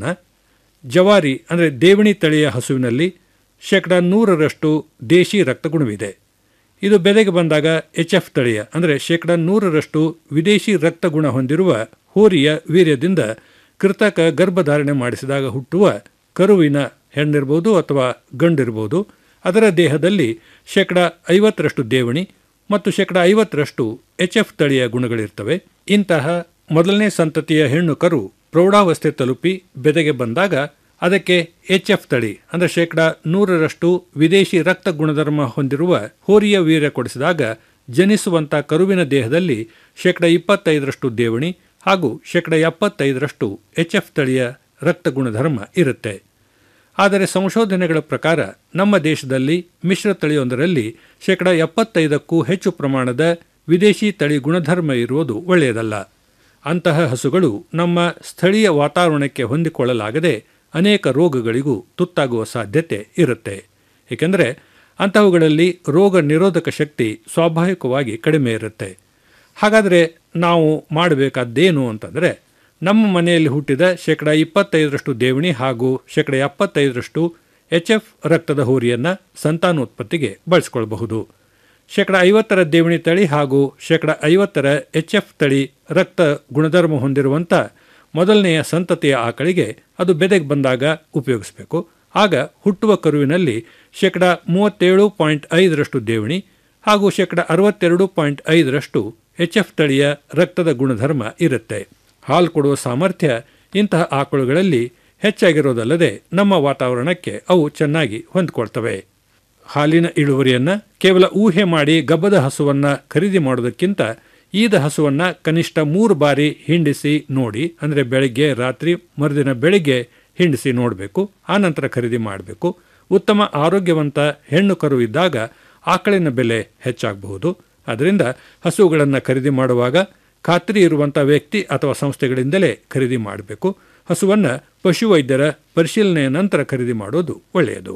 ಜವಾರಿ ಅಂದರೆ ದೇವಣಿ ತಳಿಯ ಹಸುವಿನಲ್ಲಿ ಶೇಕಡ ನೂರರಷ್ಟು ದೇಶಿ ರಕ್ತಗುಣವಿದೆ ಇದು ಬೆಲೆಗೆ ಬಂದಾಗ ಎಚ್ ಎಫ್ ತಳಿಯ ಅಂದರೆ ಶೇಕಡ ನೂರರಷ್ಟು ವಿದೇಶಿ ರಕ್ತಗುಣ ಹೊಂದಿರುವ ಹೋರಿಯ ವೀರ್ಯದಿಂದ ಕೃತಕ ಗರ್ಭಧಾರಣೆ ಮಾಡಿಸಿದಾಗ ಹುಟ್ಟುವ ಕರುವಿನ ಹೆಣ್ಣಿರ್ಬೋದು ಅಥವಾ ಗಂಡಿರ್ಬೋದು ಅದರ ದೇಹದಲ್ಲಿ ಶೇಕಡ ಐವತ್ತರಷ್ಟು ದೇವಣಿ ಮತ್ತು ಶೇಕಡ ಐವತ್ತರಷ್ಟು ಎಚ್ ಎಫ್ ತಳಿಯ ಗುಣಗಳಿರ್ತವೆ ಇಂತಹ ಮೊದಲನೇ ಸಂತತಿಯ ಹೆಣ್ಣು ಕರು ಪ್ರೌಢಾವಸ್ಥೆ ತಲುಪಿ ಬೆದೆಗೆ ಬಂದಾಗ ಅದಕ್ಕೆ ಎಚ್ ಎಫ್ ತಳಿ ಅಂದರೆ ಶೇಕಡ ನೂರರಷ್ಟು ವಿದೇಶಿ ರಕ್ತ ಗುಣಧರ್ಮ ಹೊಂದಿರುವ ಹೋರಿಯ ವೀರ್ಯ ಕೊಡಿಸಿದಾಗ ಜನಿಸುವಂಥ ಕರುವಿನ ದೇಹದಲ್ಲಿ ಶೇಕಡ ಇಪ್ಪತ್ತೈದರಷ್ಟು ದೇವಣಿ ಹಾಗೂ ಶೇಕಡ ಎಪ್ಪತ್ತೈದರಷ್ಟು ಎಚ್ ಎಫ್ ತಳಿಯ ರಕ್ತ ಗುಣಧರ್ಮ ಇರುತ್ತೆ ಆದರೆ ಸಂಶೋಧನೆಗಳ ಪ್ರಕಾರ ನಮ್ಮ ದೇಶದಲ್ಲಿ ಮಿಶ್ರ ತಳಿಯೊಂದರಲ್ಲಿ ಶೇಕಡ ಎಪ್ಪತ್ತೈದಕ್ಕೂ ಹೆಚ್ಚು ಪ್ರಮಾಣದ ವಿದೇಶಿ ತಳಿ ಗುಣಧರ್ಮ ಇರುವುದು ಒಳ್ಳೆಯದಲ್ಲ ಅಂತಹ ಹಸುಗಳು ನಮ್ಮ ಸ್ಥಳೀಯ ವಾತಾವರಣಕ್ಕೆ ಹೊಂದಿಕೊಳ್ಳಲಾಗದೆ ಅನೇಕ ರೋಗಗಳಿಗೂ ತುತ್ತಾಗುವ ಸಾಧ್ಯತೆ ಇರುತ್ತೆ ಏಕೆಂದರೆ ಅಂತಹವುಗಳಲ್ಲಿ ರೋಗ ನಿರೋಧಕ ಶಕ್ತಿ ಸ್ವಾಭಾವಿಕವಾಗಿ ಕಡಿಮೆ ಇರುತ್ತೆ ಹಾಗಾದರೆ ನಾವು ಮಾಡಬೇಕಾದ್ದೇನು ಅಂತಂದರೆ ನಮ್ಮ ಮನೆಯಲ್ಲಿ ಹುಟ್ಟಿದ ಶೇಕಡ ಇಪ್ಪತ್ತೈದರಷ್ಟು ದೇವಣಿ ಹಾಗೂ ಶೇಕಡ ಎಪ್ಪತ್ತೈದರಷ್ಟು ಎಚ್ ಎಫ್ ರಕ್ತದ ಹೋರಿಯನ್ನು ಸಂತಾನೋತ್ಪತ್ತಿಗೆ ಬಳಸಿಕೊಳ್ಳಬಹುದು ಶೇಕಡ ಐವತ್ತರ ದೇವಣಿ ತಳಿ ಹಾಗೂ ಶೇಕಡ ಐವತ್ತರ ಎಚ್ ಎಫ್ ತಳಿ ರಕ್ತ ಗುಣಧರ್ಮ ಹೊಂದಿರುವಂಥ ಮೊದಲನೆಯ ಸಂತತಿಯ ಆಕಳಿಗೆ ಅದು ಬೆದೆಗೆ ಬಂದಾಗ ಉಪಯೋಗಿಸಬೇಕು ಆಗ ಹುಟ್ಟುವ ಕರುವಿನಲ್ಲಿ ಶೇಕಡ ಮೂವತ್ತೇಳು ಪಾಯಿಂಟ್ ಐದರಷ್ಟು ದೇವಣಿ ಹಾಗೂ ಶೇಕಡ ಅರವತ್ತೆರಡು ಪಾಯಿಂಟ್ ಐದರಷ್ಟು ಎಚ್ ಎಫ್ ತಳಿಯ ರಕ್ತದ ಗುಣಧರ್ಮ ಇರುತ್ತೆ ಹಾಲು ಕೊಡುವ ಸಾಮರ್ಥ್ಯ ಇಂತಹ ಆಕಳುಗಳಲ್ಲಿ ಹೆಚ್ಚಾಗಿರೋದಲ್ಲದೆ ನಮ್ಮ ವಾತಾವರಣಕ್ಕೆ ಅವು ಚೆನ್ನಾಗಿ ಹೊಂದಿಕೊಳ್ತವೆ ಹಾಲಿನ ಇಳುವರಿಯನ್ನು ಕೇವಲ ಊಹೆ ಮಾಡಿ ಗಬ್ಬದ ಹಸುವನ್ನು ಖರೀದಿ ಮಾಡೋದಕ್ಕಿಂತ ಈದ ಹಸುವನ್ನು ಕನಿಷ್ಠ ಮೂರು ಬಾರಿ ಹಿಂಡಿಸಿ ನೋಡಿ ಅಂದರೆ ಬೆಳಗ್ಗೆ ರಾತ್ರಿ ಮರುದಿನ ಬೆಳಿಗ್ಗೆ ಹಿಂಡಿಸಿ ನೋಡಬೇಕು ಆನಂತರ ಖರೀದಿ ಮಾಡಬೇಕು ಉತ್ತಮ ಆರೋಗ್ಯವಂತ ಹೆಣ್ಣು ಕರು ಇದ್ದಾಗ ಆಕಳಿನ ಬೆಲೆ ಹೆಚ್ಚಾಗಬಹುದು ಅದರಿಂದ ಹಸುಗಳನ್ನು ಖರೀದಿ ಮಾಡುವಾಗ ಖಾತ್ರಿ ಇರುವಂಥ ವ್ಯಕ್ತಿ ಅಥವಾ ಸಂಸ್ಥೆಗಳಿಂದಲೇ ಖರೀದಿ ಮಾಡಬೇಕು ಹಸುವನ್ನು ಪಶುವೈದ್ಯರ ಪರಿಶೀಲನೆಯ ನಂತರ ಖರೀದಿ ಮಾಡೋದು ಒಳ್ಳೆಯದು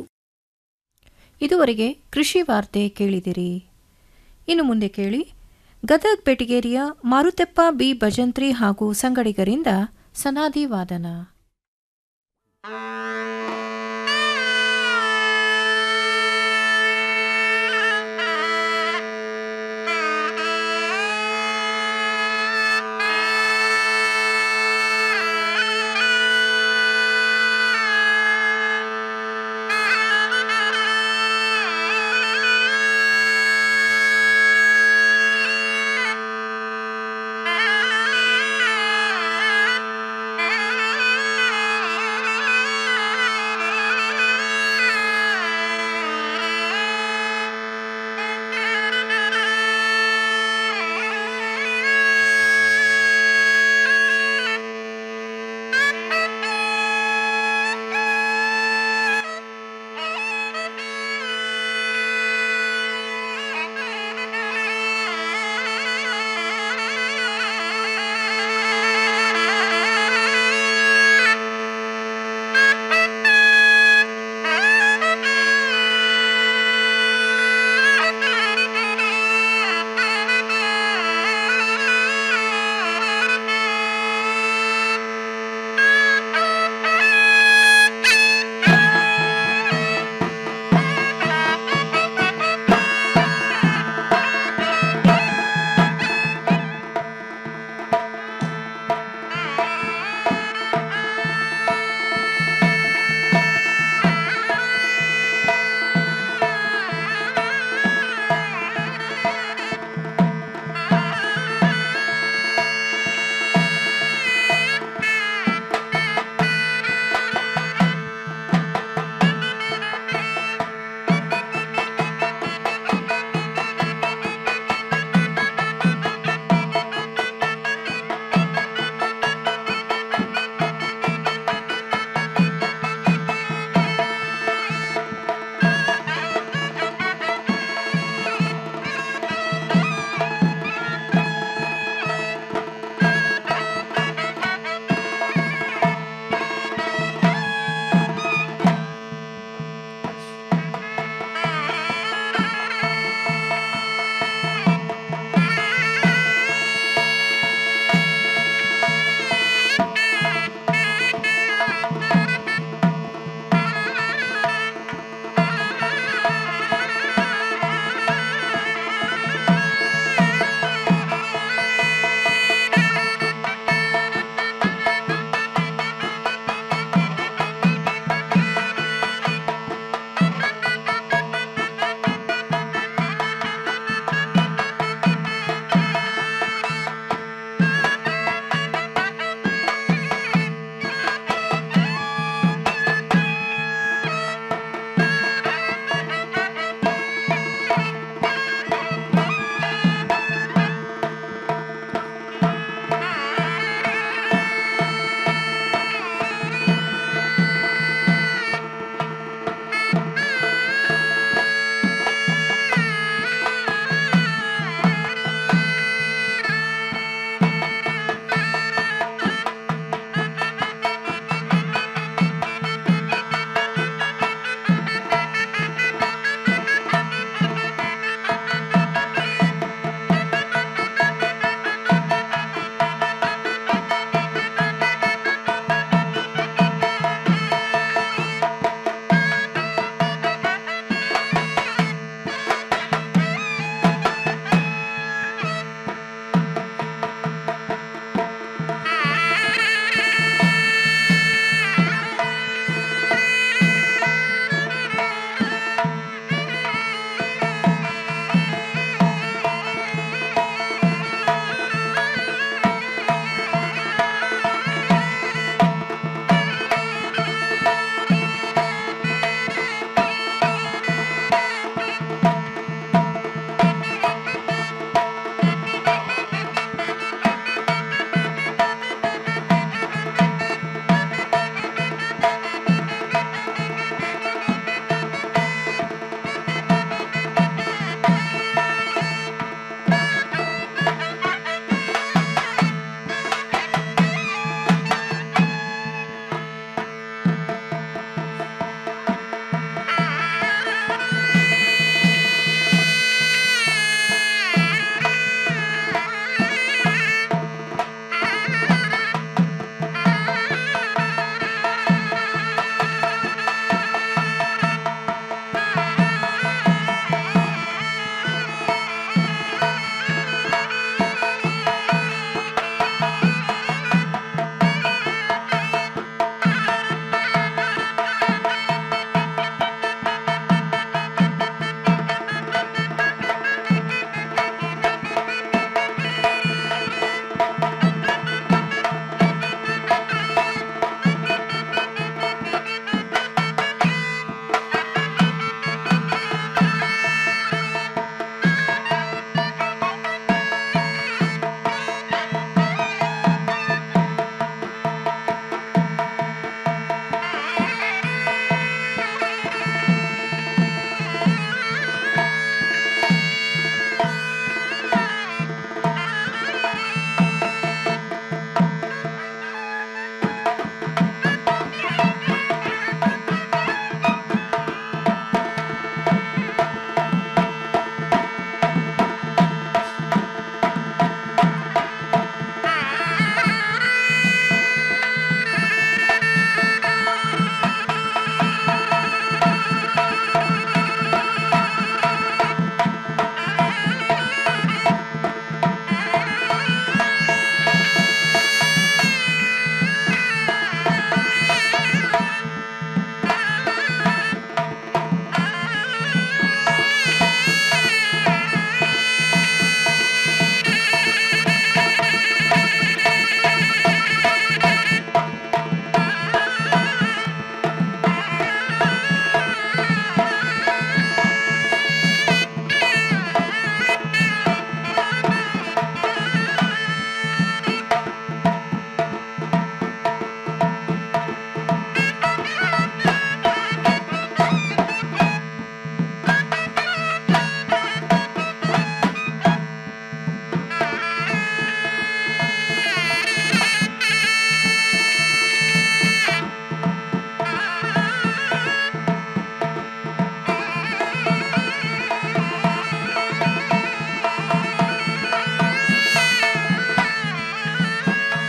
ಇದುವರೆಗೆ ಕೃಷಿ ವಾರ್ತೆ ಕೇಳಿದಿರಿ ಇನ್ನು ಮುಂದೆ ಕೇಳಿ ಗದಗ್ ಬೆಟಗೇರಿಯ ಮಾರುತೆಪ್ಪ ಬಿ ಭಜಂತ್ರಿ ಹಾಗೂ ಸಂಗಡಿಗರಿಂದ ಸನಾದಿ ವಾದನ